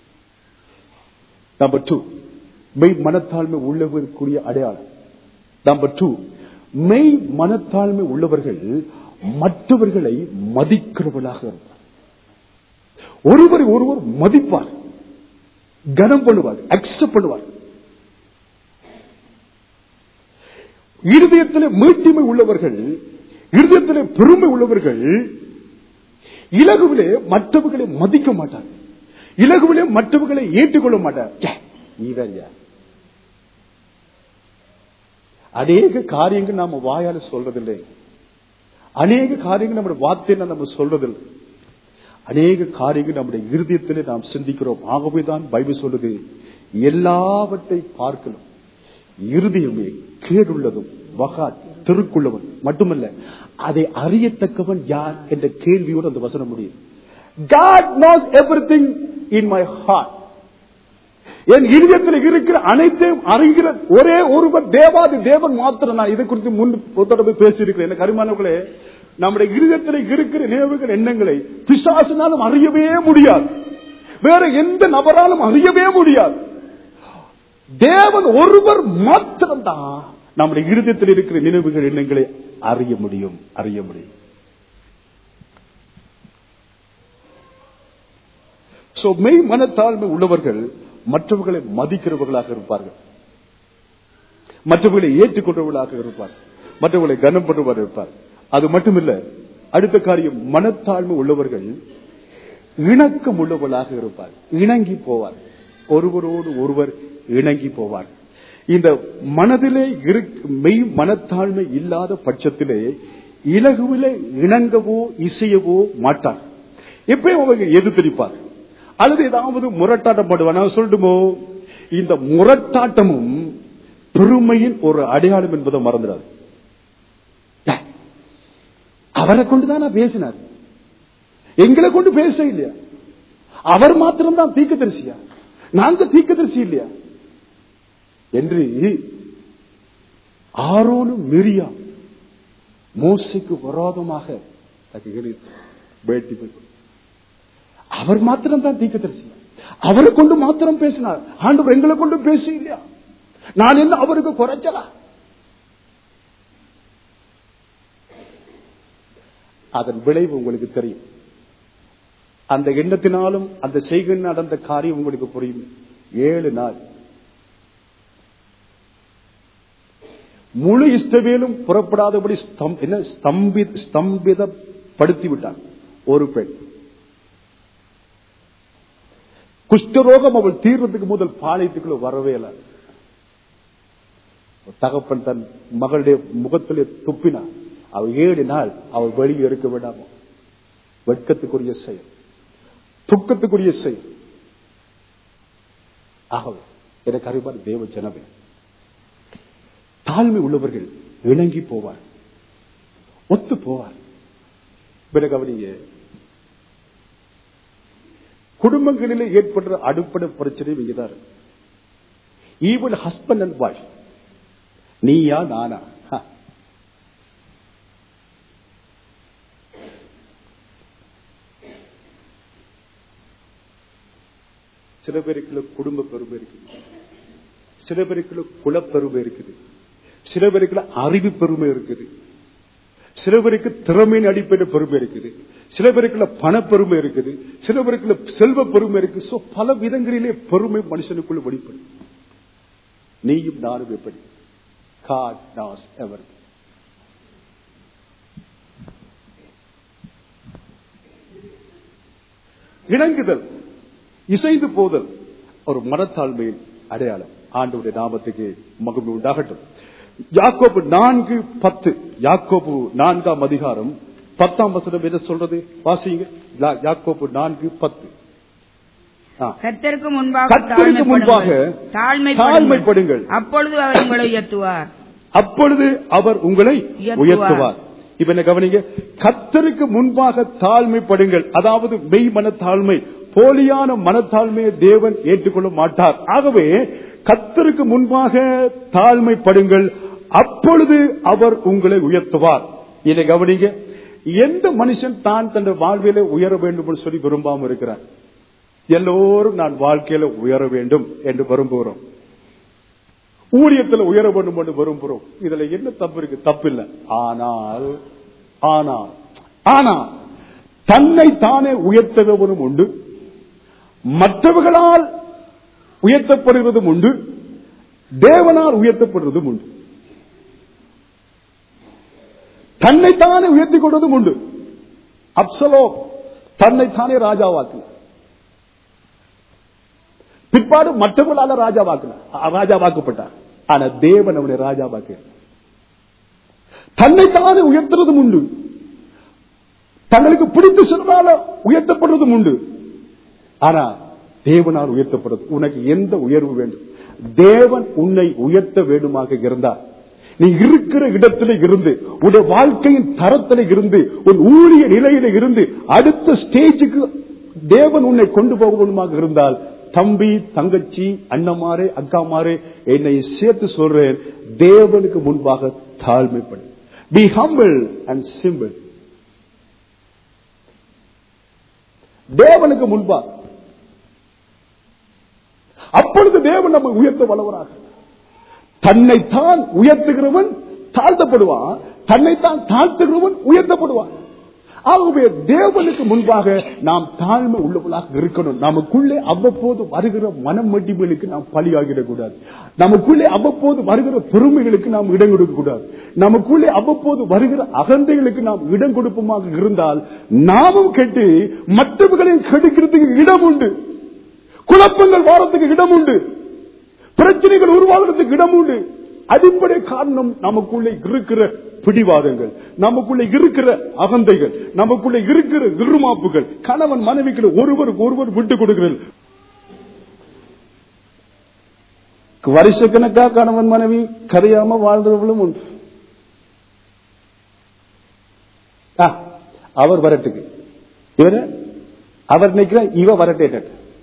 நம்பர் டூ மெய் மனத்தாழ்மை உள்ளவர்களுக்குரிய அடையாளம் நம்பர் டூ மெய் மனத்தாழ்மை உள்ளவர்கள் மற்றவர்களை மதிக்கிறவர்களாக இருப்பார் ஒருவரை ஒருவர் மதிப்பார் கனம் பண்ணுவார் அக்செப்ட் பண்ணுவார் இருதயத்திலே மீட்டிமை உள்ளவர்கள் இருதயத்திலே பெருமை உள்ளவர்கள் இலகுவிலே மற்றவர்களை மதிக்க மாட்டார் இலகுவிலே மற்றவர்களை ஏற்றுக்கொள்ள மாட்டார் ச்சே, இவர் யார் அநேக காரியங்கள் நாம வாயால சொல்றதில்லை அநேக காரியங்கள் நம்முடைய வார்த்தையில நம்ம சொல்றதில்லை அநேக காரியங்கள் நம்முடைய இருதயத்திலே நாம் சிந்திக்கிறோம் ஆகவேதான் பைபிள் சொல்லுது எல்லாவற்றை பார்க்கலாம் இருதயமே கேடுள்ளதும் வகா தெருக்குள்ளவன் மட்டுமல்ல அதை அறியத்தக்கவன் யார் என்ற கேள்வியோடு அந்த வசனம் முடியும் God knows everything in my heart. என் இருதயத்தில் இருக்கிற அனைத்தையும் அறிகிற ஒரே ஒருவர் தேவாதி தேவன் மாத்திரம் நான் இதை குறித்து முன் ஒரு தடவை பேசியிருக்கிறேன் எனக்கு அருமானவர்களே நம்முடைய இருதயத்தில் இருக்கிற நினைவுகள் எண்ணங்களை பிசாசினாலும் அறியவே முடியாது வேற எந்த நபராலும் அறியவே முடியாது தேவன் ஒருவர் மாத்திரம்தான் நம்முடைய இருதயத்தில் இருக்கிற நினைவுகள் எண்ணங்களை அறிய முடியும் அறிய முடியும் சோ மெய் மனத்தாழ்மை உள்ளவர்கள் மற்றவர்களை மதிக்கிறவர்களாக இருப்பார்கள் மற்றவர்களை ஏற்றுக்கொண்டவர்களாக இருப்பார் மற்றவர்களை கனம் பண்ணுவார் இருப்பார் அது மட்டுமில்ல அடுத்த காரியம் மனத்தாழ்மை உள்ளவர்கள் இணக்கம் உள்ளவர்களாக இருப்பார் இணங்கி போவார் ஒருவரோடு ஒருவர் இணங்கி போவார் இந்த மனதிலே இருக்க மெய் மனத்தாழ்மை இல்லாத பட்சத்திலே இலகுவிலே இணங்கவோ இசையவோ மாட்டார் எப்பயும் அவங்க எதிர்த்திருப்பார் அல்லது ஏதாவது முரட்டாட்டம் பண்ணுவார் நான் சொல்லட்டுமோ இந்த முரட்டாட்டமும் பெருமையின் ஒரு அடையாளம் என்பதை மறந்துடாது அவரை கொண்டுதான் நான் பேசினார் எங்களை கொண்டு பேச இல்லையா அவர் மாத்திரம்தான் தீக்கதரிசியா நாங்க தீக்கதரிசி இல்லையா என்று ஆரோனும் மிரியா மோசைக்கு விரோதமாக பேட்டி அவர் மாத்திரம் தான் தீக்கதரிசி அவரை கொண்டு மாத்திரம் பேசினார் ஆண்டவர் எங்களை கொண்டு பேச இல்லையா நான் என்ன அவருக்கு குறைச்சலா அதன் விளைவு உங்களுக்கு தெரியும் அந்த எண்ணத்தினாலும் அந்த செய்கை நடந்த காரியம் உங்களுக்கு புரியும் ஏழு நாள் முழு இஷ்டவேலும் புறப்படாதபடி ஸ்தம்- என்ன ஸ்தம்பி ஸ்தம்பிதப்படுத்தி விட்டான் ஒரு பெண் குஷ்டரோகம் அவள் தீர்றதுக்கு முதல் பாளையத்துக்குள்ள வரவே இல்லை தகப்பன் தன் மகளுடைய முகத்திலே துப்பினார் அவள் ஏழு நாள் அவள் வெளியே இருக்க விடாம வெட்கத்துக்குரிய செயல் துக்கத்துக்குரிய செயல் ஆகவே எனக்கு அறிவார் தேவ ஜனமே தாழ்மை உள்ளவர்கள் இணங்கி போவார் ஒத்து போவார் பிறகு அவனிய குடும்பங்களிலே ஏற்படுற அடிப்படை பிரச்சனை இங்கதான் ஈவன் ஹஸ்பண்ட் அண்ட் வாய்ஃப் நீயா நானா ஹ. சில பேருக்குள்ள குடும்ப பெருமை இருக்குது சில பேருக்குள்ள குலப்பெருமை இருக்குது சில பேருக்குள்ள அறிவு பெருமை இருக்குது சில பேருக்கு திறமையின் அடிப்படையில் பெருமை இருக்குது சில பேருக்குள்ள பணப்பெருமை இருக்குது சில பேருக்குள்ள செல்வ பெருமை இருக்கு சோ பல விதங்களிலே பெருமை மனுஷனுக்குள்ள வெளிப்படும் நீயும் நானும் எப்படி God knows everything. இணங்குதல் இசைந்து போதல் ஒரு மனத்தாழ்மையின் அடையாளம் ஆண்டவருடைய நாமத்துக்கு மகிழ்வு உண்டாகட்டும் யாக்கோபு நான்கு பத்து யாக்கோபு நான்காம் அதிகாரம் பத்தாம் வசனம் என்ன சொல்றது வாசிங்க யா- யாக்கோபு நான்கு பத்து ஆ. கர்த்தருக்கு முன்பாக கர்த்தருக்கு முன்பாக தாழ்மைப்படுங்கள். தாழ்மைப்படுங்கள். அப்பொழுது அவர் உங்களை உயர்த்துவார் அப்பொழுது அவர் உங்களை உயர்த்துவார். உயர்த்துவார் இப்ப என்ன கவனிங்க கத்தருக்கு முன்பாக தாழ்மைப்படுங்கள் அதாவது மெய் மனத்தாழ்மை போலியான மனத்தாழ்மையை தேவன் ஏற்றுக்கொள்ள மாட்டார் ஆகவே கத்தருக்கு முன்பாக தாழ்மைப்படுங்கள் அப்பொழுது அவர் உங்களை உயர்த்துவார் இதை கவனிங்க எந்த மனுஷன் தான் தன் வாழ்விலே உயர வேண்டும் என்று சொல்லி விரும்பாம இருக்கிறார் எல்லோரும் நான் வாழ்க்கையில உயர வேண்டும் என்று விரும்புகிறோம் ஊழியத்தில் உயர வேண்டும் என்று விரும்புகிறோம் இதுல என்ன தப்பு இருக்கு தப்பு இல்லை ஆனால் ஆனால் ஆனால் தன்னை தானே உயர்த்தவனும் உண்டு மற்றவர்களால் உயர்த்தப்படுவதும் உண்டு தேவனால் உயர்த்தப்படுவதும் உண்டு தன்னைத்தானே உயர்த்திக் கொள்வதும் உண்டு அப்சலோ தன்னைத்தானே ராஜாவாக்கு பிற்பாடு மற்றவர்களால ராஜாவாக்கு ராஜாவாக்கப்பட்டார் ஆனா தேவன் அவனை ராஜாவாக்கு தன்னைத்தானே உயர்த்துறதும் உண்டு தங்களுக்கு பிடித்து சிறதால உயர்த்தப்படுறதும் உண்டு ஆனா தேவனால் உயர்த்தப்படுறது உனக்கு எந்த உயர்வு வேண்டும் தேவன் உன்னை உயர்த்த வேண்டுமாக இருந்தார் நீ இருக்கிற இடத்துல இருந்து உன்னுடைய வாழ்க்கையின் தரத்துல இருந்து உன் ஊழிய நிலையில இருந்து அடுத்த ஸ்டேஜுக்கு தேவன் உன்னை கொண்டு போக வேண்டுமாக இருந்தால் தம்பி தங்கச்சி அண்ணமாரே அக்காமாரே என்னை சேர்த்து சொல்றேன் தேவனுக்கு முன்பாக தாழ்மைப்படு பி ஹம்பிள் அண்ட் சிம்பிள் தேவனுக்கு முன்பாக அப்பொழுது தேவன் நம்மை உயர்த்த வல்லவராக தன்னைத்தான் உயர்த்துகிறவன் தாழ்த்தப்படுவான் தன்னைத்தான் தாழ்த்துகிறவன் உயர்த்தப்படுவான் ஆகவே தேவனுக்கு முன்பாக நாம் தாழ்மை உள்ளவர்களாக இருக்கணும் நமக்குள்ளே அவ்வப்போது வருகிற மனம் மட்டிமைகளுக்கு நாம் பலியாகிடக்கூடாது நமக்குள்ளே அவ்வப்போது வருகிற பெருமைகளுக்கு நாம் இடம் கொடுக்க கூடாது நமக்குள்ளே அவ்வப்போது வருகிற அகந்தைகளுக்கு நாம் இடம் கொடுப்போமாக இருந்தால் நாமும் கெட்டு மற்றவர்களையும் கெடுக்கிறதுக்கு இடம் உண்டு குழப்பங்கள் வாரத்துக்கு இடம் உண்டு பிரச்சனைகள் உருவாகிறதுக்கு இடம் உண்டு அடிப்படை காரணம் நமக்குள்ளே இருக்கிற பிடிவாதங்கள் நமக்குள்ள இருக்கிற அகந்தைகள் நமக்குள்ள இருக்கிற விருமாப்புகள் கணவன் மனைவிக்கு ஒருவருக்கு ஒருவர் விட்டு கொடுக்கிறது வருஷக்கணக்கா கணவன் மனைவி கரையாம வாழ்றவர்களும் உண்டு ஆ, அவர் வரட்டுக்கு இவர அவர் நினைக்கிற இவ வரட்டே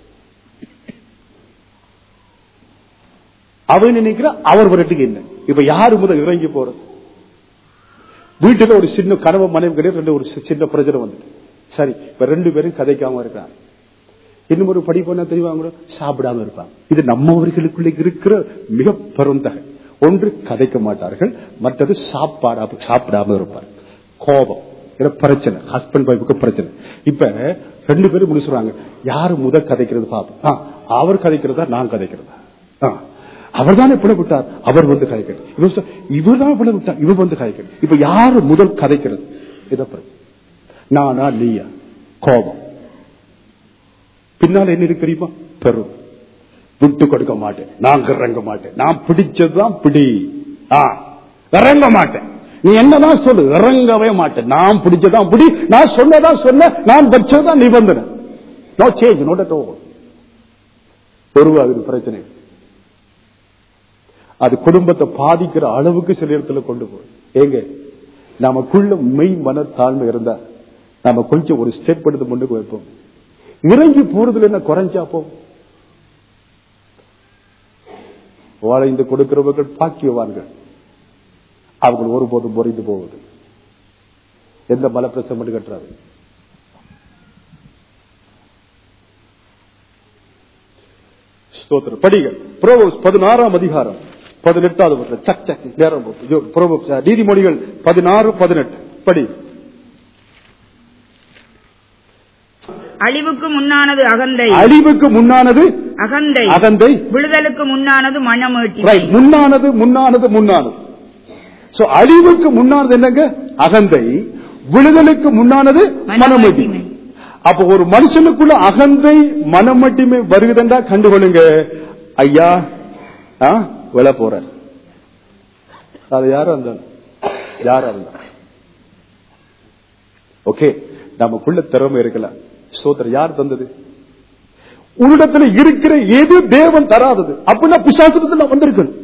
அவன் நினைக்கிற அவர் வரட்டுக்கு என்ன இப்ப யாரு முதல் இறங்கி போறது வீட்டுல ஒரு சின்ன கணவன் மனைவி கிடையாது ரெண்டு ஒரு சி- சின்ன பிரச்சனை வந்துட்டு சரி இப்ப ரெண்டு பேரும் கதைக்காம இருக்காங்க இன்னும் ஒரு படிப்பா தெரிவாங்க சாப்பிடாம இருப்பாங்க இது நம்மவர்களுக்குள்ள இருக்கிற மிக பெருந்தகை ஒன்று கதைக்க மாட்டார்கள் மற்றது சாப்பாடா சாப்பிடாம இருப்பார் கோபம் இது பிரச்சனை ஹஸ்பண்ட் ஒய்ஃபுக்கு பிரச்சனை இப்ப ரெண்டு பேரும் முடிச்சுறாங்க யாரு முதல் கதைக்கிறது பாப்போம் ஆ, அவர் கதைக்கிறதா நான் கதைக்கிறதா ஆ, அவர் தானே விட்டார் அவர் வந்து கதைக்கிறது இவர் சொ- இவர் தான் விட்டார் இவர் வந்து கதைக்கிறது இப்ப யாரு முதல் கதைக்கிறது இதை பிரச்சனை நானா நீயா கோபம் பின்னால என்ன இருக்கு தெரியுமா பெரும் விட்டு கொடுக்க மாட்டேன் நான் இறங்க மாட்டேன் நான் பிடிச்சதுதான் பிடி ஆ, இறங்க மாட்டேன் நீ என்னதான் சொல்லு இறங்கவே மாட்டேன் நான் பிடிச்சதான் பிடி நான் சொன்னதான் சொன்ன நான் வச்சதான் நிபந்தனை no change note at over உருவாகுது பிரச்சனை அது குடும்பத்தை பாதிக்கிற அளவுக்கு சில இடத்துல கொண்டு போகும் ஏங்க நமக்குள்ள மெய் மன தாழ்மை இருந்தா நாம கொஞ்சம் ஒரு ஸ்டெப் எடுத்து முன்னுக்கு வைப்போம் இறங்கி போறதுல என்ன குறைஞ்சா போகும் வாழ்ந்து கொடுக்கிறவர்கள் பாக்கியவான்கள் அவர்கள் ஒருபோதும் முறைந்து போவது எந்த மலப்பிரசம் மட்டும் கட்டுறாரு ஸ்தோத்திரம் படிங்க புரோபோஸ் பதினாறாம் அதிகாரம் பதினெட்டாவது வருஷம் சக் சக் நேரம் போகுது. ஐயோ, புரோபோஸ், அஹ், நீதிமொழிகள் பதினாறு பதினெட்டு படி அழிவுக்கு முன்னானது அகந்தை அழிவுக்கு முன்னானது அகந்தை அகந்தை விடுதலுக்கு முன்னானது மனமேட்டி Right. முன்னானது முன்னானது முன்னானது சோ அழிவுக்கு முன்னானது என்னங்க அகந்தை விடுதலுக்கு முன்னானது மனமட்டிமை அப்ப ஒரு மனுஷனுக்குள்ள அகந்தை மனமட்டிமை வருகுதுன்றா கண்டுகொள்ளுங்க ஐயா ஆ, விழ போற அது யாரும் இருந்தாலும் யாரா இருந்தாலும் ஓகே நமக்குள்ள திறமை இருக்கலாம் சோதர் யார் தந்தது உன்னிடத்துல இருக்கிற எது தேவன் தராதது அப்படின்னா பிசாசத்துல வந்திருக்கணும்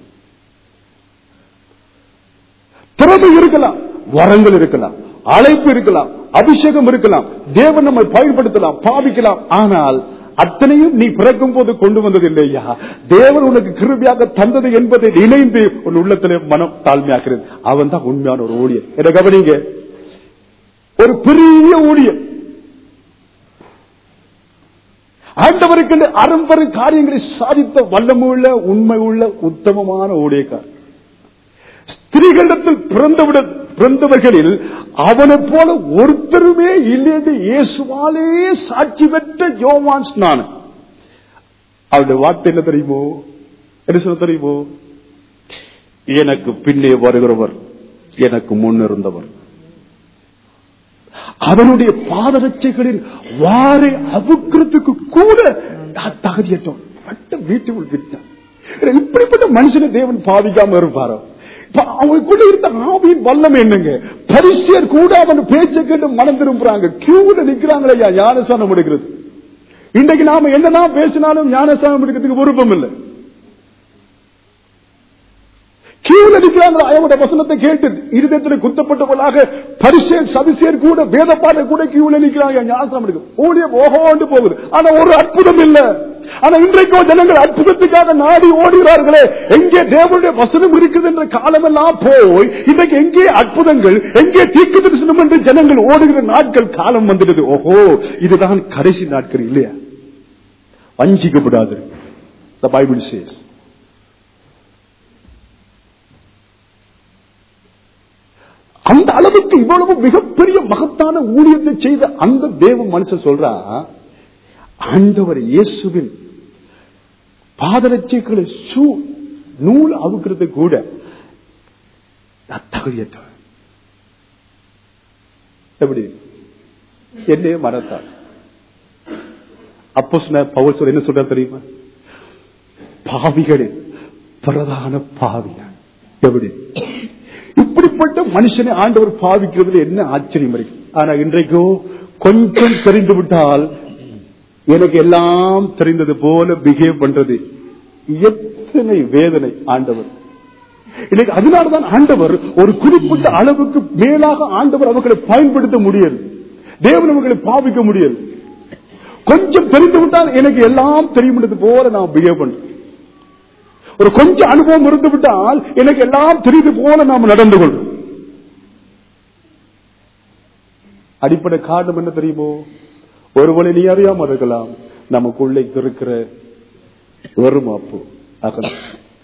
திறமை இருக்கலாம் வரங்கள் இருக்கலாம் அழைப்பு இருக்கலாம் அபிஷேகம் இருக்கலாம் தேவன் நம்மை பயன்படுத்தலாம் பாவிக்கலாம் ஆனால் அத்தனையும் நீ பிறக்கும் போது கொண்டு வந்தது இல்லையா தேவன் உனக்கு கிருபியாக தந்தது என்பதை நினைந்து உன் உள்ளத்திலே மனம் தாழ்மையாக்குறது அவன் தான் உண்மையான ஒரு ஊழியர் என்ன கவனிங்க ஒரு பெரிய ஊழியர் ஆண்டவருக்கு அரும்பெரும் காரியங்களை சாதித்த வல்லமுள்ள உண்மை உள்ள உத்தமமான ஊழியக்கார் ஸ்திரீகளிடத்தில் பிறந்தவிட பிறந்தவர்களில் அவனை போல ஒருத்தருமே இல்லை என்று இயேசுவாலே சாட்சி பெற்ற யோவான் ஸ்நானன் அவருடைய வார்த்தை என்ன தெரியுமோ என்ன சொல்ல தெரியுமோ எனக்கு பின்னே வருகிறவர் எனக்கு முன் இருந்தவர் அவனுடைய பாதரட்சைகளில் வாரை அவுக்கிறதுக்கு கூட நான் தகுதியற்றோம் மட்டும் வீட்டுக்குள் விட்டான் இப்படிப்பட்ட மனுஷனை தேவன் பாதிக்காம இருப்பாரோ ப- அவங்களுக்குள்ள இருந்த ஆவியின் வல்லம் என்னங்க பரிசியர் கூட அவன் பேச்சை கேட்டு மனம் திரும்புறாங்க கியூல நிக்கிறாங்களே ஐயா ஞானசானம் எடுக்கிறது இன்றைக்கு நாம என்னதான் பேசினாலும் ஞானசானம் எடுக்கிறதுக்கு விருப்பம் இல்லை கீழே நிற்கிறாங்க அவரோட வசனத்தை கேட்டு இருதயத்தில் குத்தப்பட்டவர்களாக பரிசேர் சபிசேர் கூட வேதப்பாட கூட கீழே நிற்கிறாங்க ஞாபகம் இருக்கு ஊழியம் ஓஹோண்டு போகுது ஆனா ஒரு அற்புதம் இல்ல ஆனா இன்றைக்கோ ஜனங்கள் அற்புதத்துக்காக நாடி ஓடுகிறார்களே எங்கே தேவனுடைய வசனம் இருக்குது என்ற காலமெல்லாம் போய் இன்றைக்கு எங்கே அற்புதங்கள் எங்கே தீர்க்க தரிசனம் என்று ஜனங்கள் ஓடுகிற நாட்கள் காலம் வந்துடுது ஓஹோ இதுதான் கடைசி நாட்கள் இல்லையா வஞ்சிக்கப்படாது The Bible says. அந்த அளவுக்கு இவ்வளவு மிகப்பெரிய மகத்தான ஊழியத்தை செய்த அந்த தேவ மனுஷன் சொல்றா ஆண்டவர் இயேசுவின் பாதரட்சைகளை சூ நூல் அவுக்கிறது கூட நான் தகுதியற்றவன் எப்படி என்னையே மறத்தார் அப்போ சொன்ன பவுல் சொல்ல என்ன சொல்ற தெரியுமா பாவிகளே பிரதான பாவிகள் எப்படி இப்படிப்பட்ட மனுஷனை ஆண்டவர் பாவிக்கிறதுல என்ன ஆச்சரியம் இருக்கு ஆனா இன்றைக்கோ கொஞ்சம் தெரிந்து விட்டால் எனக்கு எல்லாம் தெரிந்தது போல பிஹேவ் பண்றது எத்தனை வேதனை ஆண்டவர் இன்னைக்கு அதனாலதான் ஆண்டவர் ஒரு குறிப்பிட்ட அளவுக்கு மேலாக ஆண்டவர் அவர்களை பயன்படுத்த முடியல தேவன் அவர்களை பாவிக்க முடியல கொஞ்சம் தெரிந்து விட்டால் எனக்கு எல்லாம் தெரியும்ன்றது போல நான் பிஹேவ் பண்றேன் ஒரு கொஞ்சம் அனுபவம் இருந்து விட்டால் எனக்கு எல்லாம் தெரிந்து போல நாம் நடந்து கொள்வோம் அடிப்படை காரணம் என்ன தெரியுமோ ஒருவனை நீ அறியாம இருக்கலாம் நமக்குள்ளே இருக்கிற வெறுமாப்பு அகலம்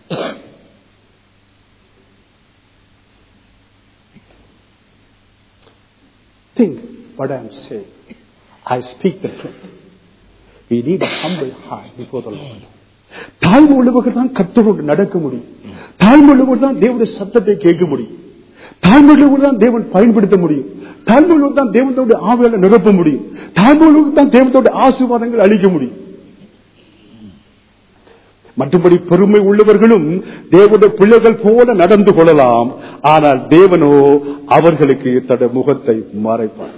Think what I am saying. I speak the truth. We need a humble heart before the Lord. தாழ்வு உள்ளவர்கள் தான் கத்தரோடு நடக்க முடியும் தாழ்வு உள்ளவர்கள் தான் தேவனுடைய சத்தத்தை கேட்க முடியும் தாழ்வு உள்ளவர்கள் தான் தேவன் பயன்படுத்த முடியும் தாழ்வு உள்ளவர்கள் தான் தேவனோட ஆவியால நிரப்ப முடியும் தாழ்வு உள்ளவர்கள் தான் தேவனோட ஆசீர்வாதங்கள் அளிக்க முடியும் மற்றபடி பெருமை உள்ளவர்களும் தேவனுடைய பிள்ளைகள் போல நடந்து கொள்ளலாம் ஆனால் தேவனோ அவர்களுக்கு தன்னுடைய முகத்தை மறைப்பார்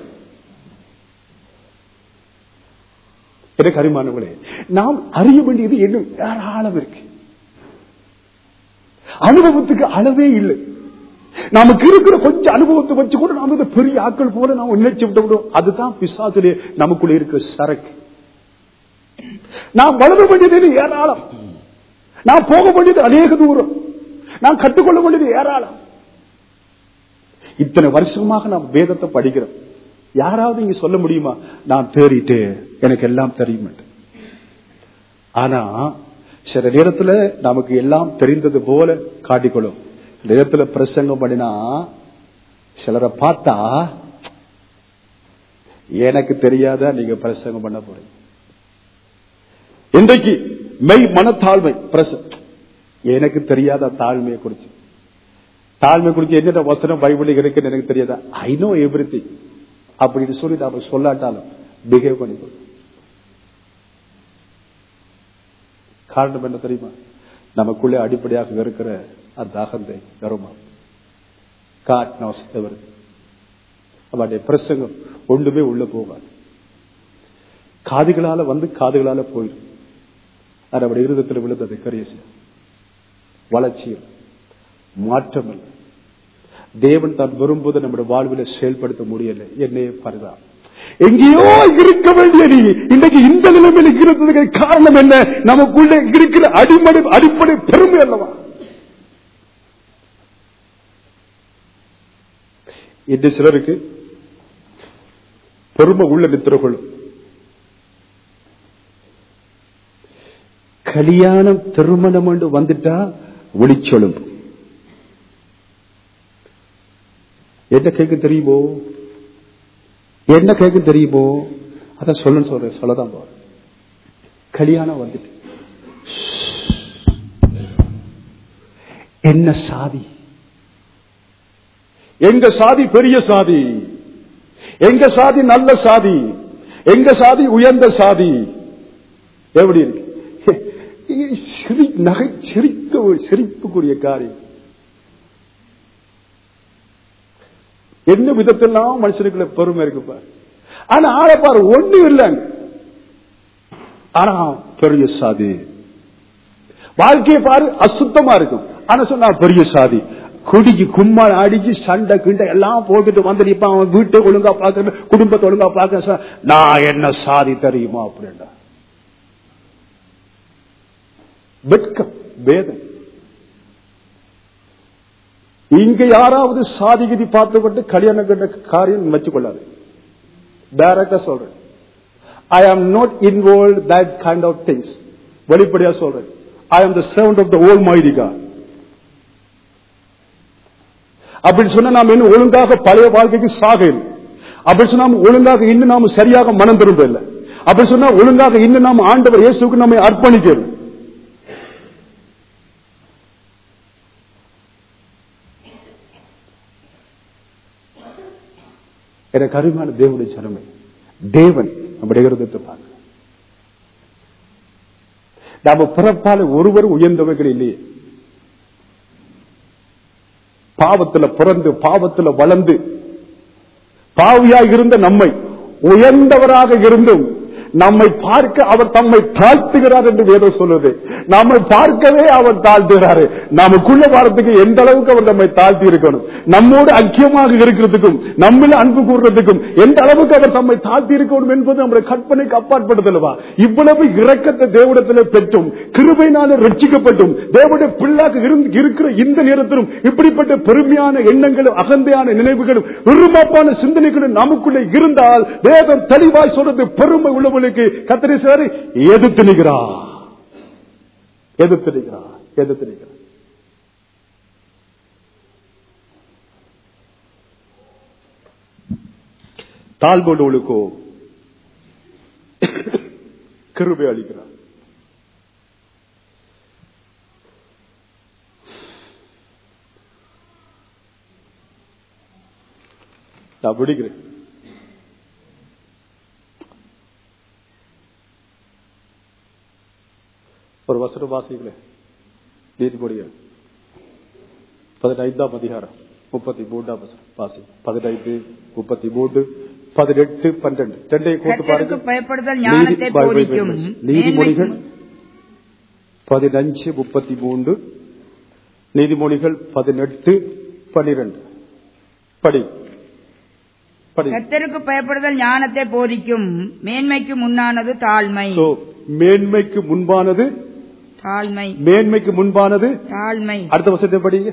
எனக்கு அறிமானவர்களே நாம் அறிய வேண்டியது இன்னும் ஏராளம் இருக்கு அனுபவத்துக்கு அளவே இல்லை நமக்கு இருக்கிற கொஞ்சம் அனுபவத்தை வச்சு கூட நாம இந்த பெரிய ஆட்கள் போல நாம் நினைச்சு விட்டோம் அதுதான் பிசாசிலே நமக்குள்ள இருக்கிற சரக்கு நாம் வளர வேண்டியது ஏராளம் நான் போக வேண்டியது அநேக தூரம் நான் கற்றுக்கொள்ள வேண்டியது ஏராளம் இத்தனை வருஷமாக நாம் வேதத்தை படிக்கிறோம் யாராவது இங்க சொல்ல முடியுமா நான் தேறிட்டு எனக்கு எல்லாம் தெரியும் ஆனா சில நேரத்துல நமக்கு எல்லாம் தெரிந்தது போல காட்டிக்கொள்ளும் சில நேரத்துல பிரசங்கம் பண்ணினா சிலரை பார்த்தா எனக்கு தெரியாத நீங்க பிரசங்கம் பண்ண போறீங்க இன்றைக்கு மெய் மனத்தாழ்மை பிரச எனக்கு தெரியாத தாழ்மையை குறிச்சு தாழ்மை குறிச்சு என்னென்ன வசனம் பைபிள் இருக்குன்னு எனக்கு தெரியாதா ஐ நோ எவ்ரி திங் அப்படின்னு சொல்லி நாம சொல்லாட்டாலும் பிஹேவ் பண்ணிக்கொள்ளும் காரணம் என்ன தெரியுமா நமக்குள்ளே அடிப்படையாக இருக்கிற அந்த அகந்தை கருமா காட் நவசித்தவர் அவருடைய பிரசங்கம் ஒன்றுமே உள்ள போகாது காதுகளால வந்து காதுகளால போயிடும் அது அவருடைய இருதத்தில் விழுந்தது கரியசு வளர்ச்சியில் மாற்றம் இல்லை தேவன் தான் விரும்புவதை நம்முடைய வாழ்வில செயல்படுத்த முடியல என்னையே பரிதான் எங்கேயோ இருக்க வேண்டிய நீ இன்றைக்கு இந்த நிலைமையில் இருக்கிறதுக்கு காரணம் என்ன நமக்குள்ள இருக்கிற அடிமடை அடிப்படை பெருமை அல்லவா இன்று சிலருக்கு பெருமை உள்ள நித்திர கொள்ளும் கல்யாணம் திருமணம் என்று வந்துட்டா ஒளிச்சொலும் என்ன கேட்க தெரியுமோ என்ன கேட்க தெரியுமோ அத சொல்ல சொல்றேன் சொல்லதான் போறேன் கல்யாணம் வந்துட்டு என்ன சாதி எங்க சாதி பெரிய சாதி எங்க சாதி நல்ல சாதி எங்க சாதி உயர்ந்த சாதி எப்படி இருக்கு சிரி நகை சிரிக்க சிரிப்புக்குரிய காரியம் என்ன விதத்தெல்லாம் மனுஷனுக்குள்ள பெருமை இருக்குப்பா ஆனா ஆளை பாரு ஒண்ணு இல்லைங்க ஆனா பெரிய சாதி வாழ்க்கையை பாரு அசுத்தமா இருக்கும் ஆனா சொன்னா பெரிய சாதி குடிக்கு கும்மாள் அடிச்சு சண்டை கிண்டை எல்லாம் போட்டுட்டு வந்து இப்ப அவன் வீட்டை ஒழுங்கா பாக்குற குடும்பத்தை ஒழுங்கா பாக்க நான் என்ன சாதி தெரியுமா அப்படின்னா வெட்கம் வேதனை இங்க யாராவது சாதிகிதி பார்த்துப்பட்டு கல்யாணம் கண்ட காரியம் வச்சுக்கொள்ளாது டைரக்டா சொல்றேன் I am not involve that kind of things வெளிப்படையா சொல்றேன் ஐ ஆம் த சர்வன்ட் ஆஃப் த ஓல் மைடிகா அப்படி சொன்னா நாம் இன்னும் ஒழுங்காக பழைய வாழ்க்கைக்கு சாக இல்லை அப்படி சொன்னா ஒழுங்காக இன்னும் நாம சரியாக மனம் திரும்ப இல்லை அப்படி சொன்னா ஒழுங்காக இன்னும் நாம் ஆண்டவர் இயேசுக்கு நம்மை அர்ப்பணிக்கல எனக்கு அருமையான தேவனுடைய சரமை தேவன் நம்முடைய இருதத்தை பார்க்க நாம பிறப்பால ஒருவர் உயர்ந்தவர்கள் இல்லையே பாவத்துல பிறந்து பாவத்துல வளர்ந்து பாவியாக இருந்த நம்மை உயர்ந்தவராக இருந்தும் நம்மை பார்க்க அவர் தம்மை தாழ்த்துகிறார் என்று வேதம் சொல்லுது நம்மை பார்க்கவே அவர் தாழ்த்துகிறாரு நமக்குள்ள வாரத்துக்கு எந்த அளவுக்கு அவர் நம்மை தாழ்த்தி இருக்கணும் நம்மோடு ஐக்கியமாக இருக்கிறதுக்கும் நம்மள அன்பு கூறுறதுக்கும் எந்த அளவுக்கு அவர் தம்மை தாழ்த்தி இருக்கணும் என்பது நம்முடைய கற்பனைக்கு அப்பாற்படுத்தலவா இவ்வளவு இரக்கத்தை தேவடத்தில் பெற்றும் கிருபையினால ரட்சிக்கப்பட்டும் தேவனுடைய பிள்ளாக இருந்து இருக்கிற இந்த நேரத்திலும் இப்படிப்பட்ட பெருமையான எண்ணங்களும் அகந்தையான நினைவுகளும் விரும்பாப்பான சிந்தனைகளும் நமக்குள்ளே இருந்தால் வேதம் தெளிவாய் சொல்றது பெருமை உள்ளவர்களுக்கு கத்திரி சார் எதிர்த்து நிற்கிறா எதிர்த்து நிற்கிறா எதிர்த்து நிற்கிறா தாழ்வுள்ளவளுக்கோ கிருபை அளிக்கிறார் நான் விடுகிறேன் ஒரு வசன வாசிகளே நீதிபதிகள் பதினைந்தாம் அதிகாரம் முப்பத்தி மூன்றாம் வசனம் வாசி பதினைந்து முப்பத்தி மூன்று பதினெட்டு பன்னெண்டு ரெண்டை கூட்டு பாருங்க கர்த்தருக்கு பயப்படுதல் ஞானத்தை நீதி- போதிக்கும் நீதிமொழிகள் மேன்மைக்கும் பதினஞ்சு முப்பத்தி மூன்று நீதிமொழிகள் பதினெட்டு பனிரெண்டு படி படி கர்த்தருக்கு பயப்படுதல் ஞானத்தை போதிக்கும் மேன்மைக்கு முன்னானது தாழ்மை So, மேன்மைக்கு முன்பானது தாழ்மை மேன்மைக்கு முன்பானது தாழ்மை அடுத்த வசத்தை படிங்க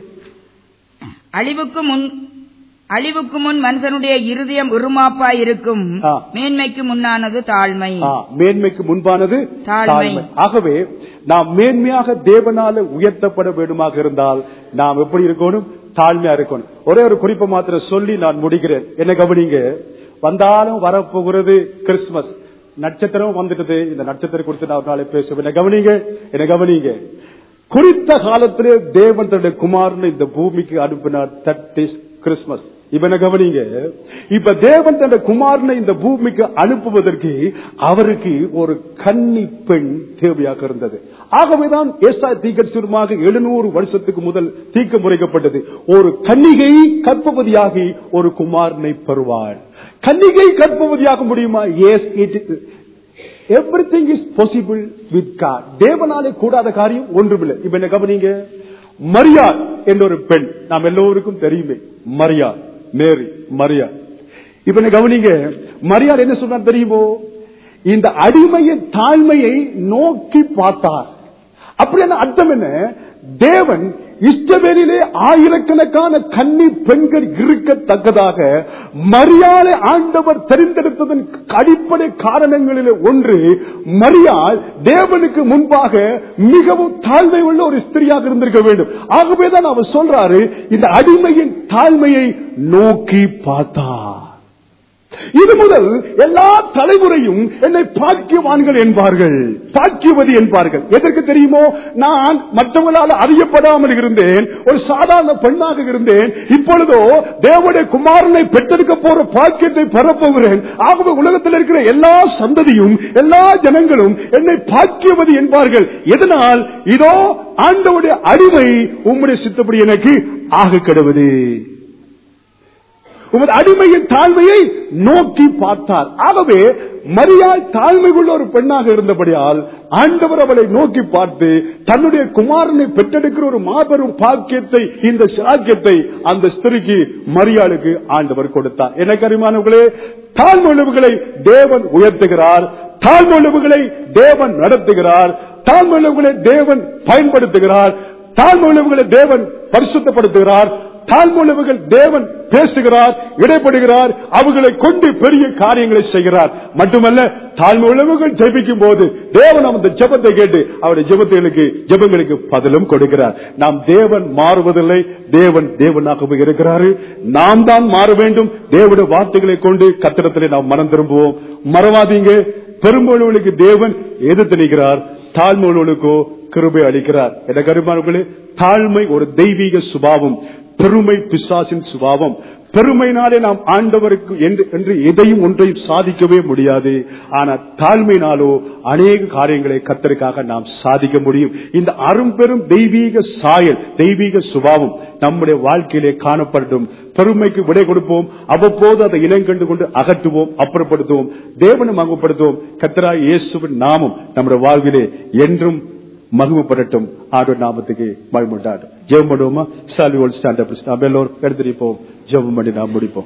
அழிவுக்கு முன் அழிவுக்கு முன் மனுஷனுடைய இருதயம் இருமாப்பாய் இருக்கும் ஆ. மேன்மைக்கு முன்னானது தாழ்மை ஆ, மேன்மைக்கு முன்பானது தாழ்மை. ஆகவே நாம் மேன்மையாக தேவனால உயர்த்தப்பட வேண்டுமாக இருந்தால் நாம் எப்படி இருக்கணும் தாழ்மையா இருக்கணும் ஒரே ஒரு குறிப்பை மாத்திரம் சொல்லி நான் முடிக்கிறேன் என்ன கவனிங்க வந்தாலும் வரப்போகிறது கிறிஸ்துமஸ் நட்சத்திரம் வந்துட்டது இந்த நட்சத்திரம் குறித்து நான் ஒரு நாளை பேசுவேன் என்ன கவனிங்க என்ன கவனிங்க குறித்த காலத்திலே தேவன் தன்னுடைய குமாரனை இந்த பூமிக்கு அனுப்பினார் தட் இஸ் கிறிஸ்துமஸ் இவனை கவனிங்க இப்ப தேவன் தன்னுடைய குமாரனை இந்த பூமிக்கு அனுப்புவதற்கு அவருக்கு ஒரு கன்னி பெண் தேவையாக இருந்தது ஆகவேதான் ஏசா தீக்கமாக எழுநூறு வருஷத்துக்கு முதல் தீக்க முறைக்கப்பட்டது ஒரு கன்னிகை கற்பவதியாகி ஒரு குமாரனை பெறுவாள் கன்னிகை கற்பவதியாக முடியுமா yes it everything is possible with God தேவனாலே கூடாத காரியம் ஒன்றுமில்லை இப்ப என்ன கவனிங்க மரியாள் என்ற ஒரு பெண் நாம் எல்லோருக்கும் தெரியுமே மரியாள் மேரி மரியாள் இப்ப என்ன கவனிங்க மரியாள் என்ன சொன்னார் தெரியுமோ இந்த அடிமையின் தாழ்மையை நோக்கி பார்த்தார் அப்படி என்ன அர்த்தம் என்ன தேவன் இஷ்டவேலிலே ஆயிரக்கணக்கான கன்னி பெண்கள் இருக்கத்தக்கதாக மரியாதை ஆண்டவர் தெரிந்தெடுத்ததன் அடிப்படை காரணங்களிலே ஒன்று மரியாள் தேவனுக்கு முன்பாக மிகவும் தாழ்மை உள்ள ஒரு ஸ்திரியாக இருந்திருக்க வேண்டும் ஆகவேதான் அவர் சொல்றாரு இந்த அடிமையின் தாழ்மையை நோக்கி பார்த்தார் இது முதல் எல்லா தலைமுறையும் என்னை பாக்கியவான்கள் என்பார்கள் பாக்கியவதி என்பார்கள் எதற்கு தெரியுமோ நான் மற்றவங்களால் அறியப்படாமல் இருந்தேன் ஒரு சாதாரண பெண்ணாக இருந்தேன் இப்பொழுதோ தேவனுடைய குமாரனை பெற்றெடுக்க போற பாக்கியத்தை பெறப்போகிறேன் ஆகவே உலகத்தில் இருக்கிற எல்லா சந்ததியும் எல்லா ஜனங்களும் என்னை பாக்கியவதி என்பார்கள் எதனால் இதோ ஆண்டவுடைய அடிமை உம்முடைய சித்தப்படி எனக்கு ஆக கிடவது உமது அடிமையின் தாழ்மையை நோக்கி பார்த்தார் ஆகவே மரியாள் தாழ்மை உள்ள ஒரு பெண்ணாக இருந்தபடியால் ஆண்டவர் அவளை நோக்கி பார்த்து தன்னுடைய குமாரனை பெற்றெடுக்கிற ஒரு மாபெரும் பாக்கியத்தை இந்த சாக்கியத்தை அந்த ஸ்திரிக்கு மரியாளுக்கு ஆண்டவர் கொடுத்தார் எனக்கு அறிமானவர்களே தாழ்மொழிவுகளை தேவன் உயர்த்துகிறார் தாழ்மொழிவுகளை தேவன் நடத்துகிறார் தாழ்மொழிவுகளை தேவன் பயன்படுத்துகிறார் தாழ்மொழிவுகளை தேவன் பரிசுத்தப்படுத்துகிறார் தாழ்மொழிவுகள் தேவன் பேசுகிறார் இடைப்படுகிறார் அவர்களை கொண்டு பெரிய காரியங்களை செய்கிறார் மட்டுமல்ல தாழ்மொழிவுகள் ஜெபிக்கும் போது தேவன் அந்த ஜெபத்தை கேட்டு அவருடைய ஜெபத்துகளுக்கு ஜெபங்களுக்கு பதிலும் கொடுக்கிறார் நாம் தேவன் மாறுவதில்லை தேவன் தேவனாக இருக்கிறாரு நாம் தான் மாற வேண்டும் தேவனுடைய வார்த்தைகளை கொண்டு கத்திரத்திலே நாம் மனம் திரும்புவோம் மறவாதீங்க பெரும்பொழுவலுக்கு தேவன் எதிர்த்து நிற்கிறார் தாழ்மொழிகளுக்கோ கிருபை அளிக்கிறார் என கருமானவர்களே தாழ்மை ஒரு தெய்வீக சுபாவம் பெருமை பிசாசின் சுபாவம் பெருமைனாலே நாம் ஆண்டவருக்கு என்று என்று எதையும் ஒன்றையும் சாதிக்கவே முடியாது ஆனா தாழ்மையினாலோ அநேக காரியங்களை கத்தருக்காக நாம் சாதிக்க முடியும் இந்த அரும்பெரும் தெய்வீக சாயல் தெய்வீக சுபாவம் நம்முடைய வாழ்க்கையிலே காணப்படும் பெருமைக்கு விடை கொடுப்போம் அவ்வப்போது அதை இனங்கண்டு கொண்டு அகற்றுவோம் அப்புறப்படுத்துவோம் தேவனை மகப்படுத்துவோம் கத்தராய் இயேசுவின் நாமம் நம்முடைய வாழ்விலே என்றும் மகிமைப்படட்டும் ஆண்டோர் நாமத்துக்கு மகிமுண்டாடும் ஜெபம் பண்ணுவோமா சாலி ஓல் ஸ்டாண்ட் அப் நாம் எல்லோரும் எடுத்துட்டு போவோம் ஜெபம் பண்ணி நாம் முடிப்போம்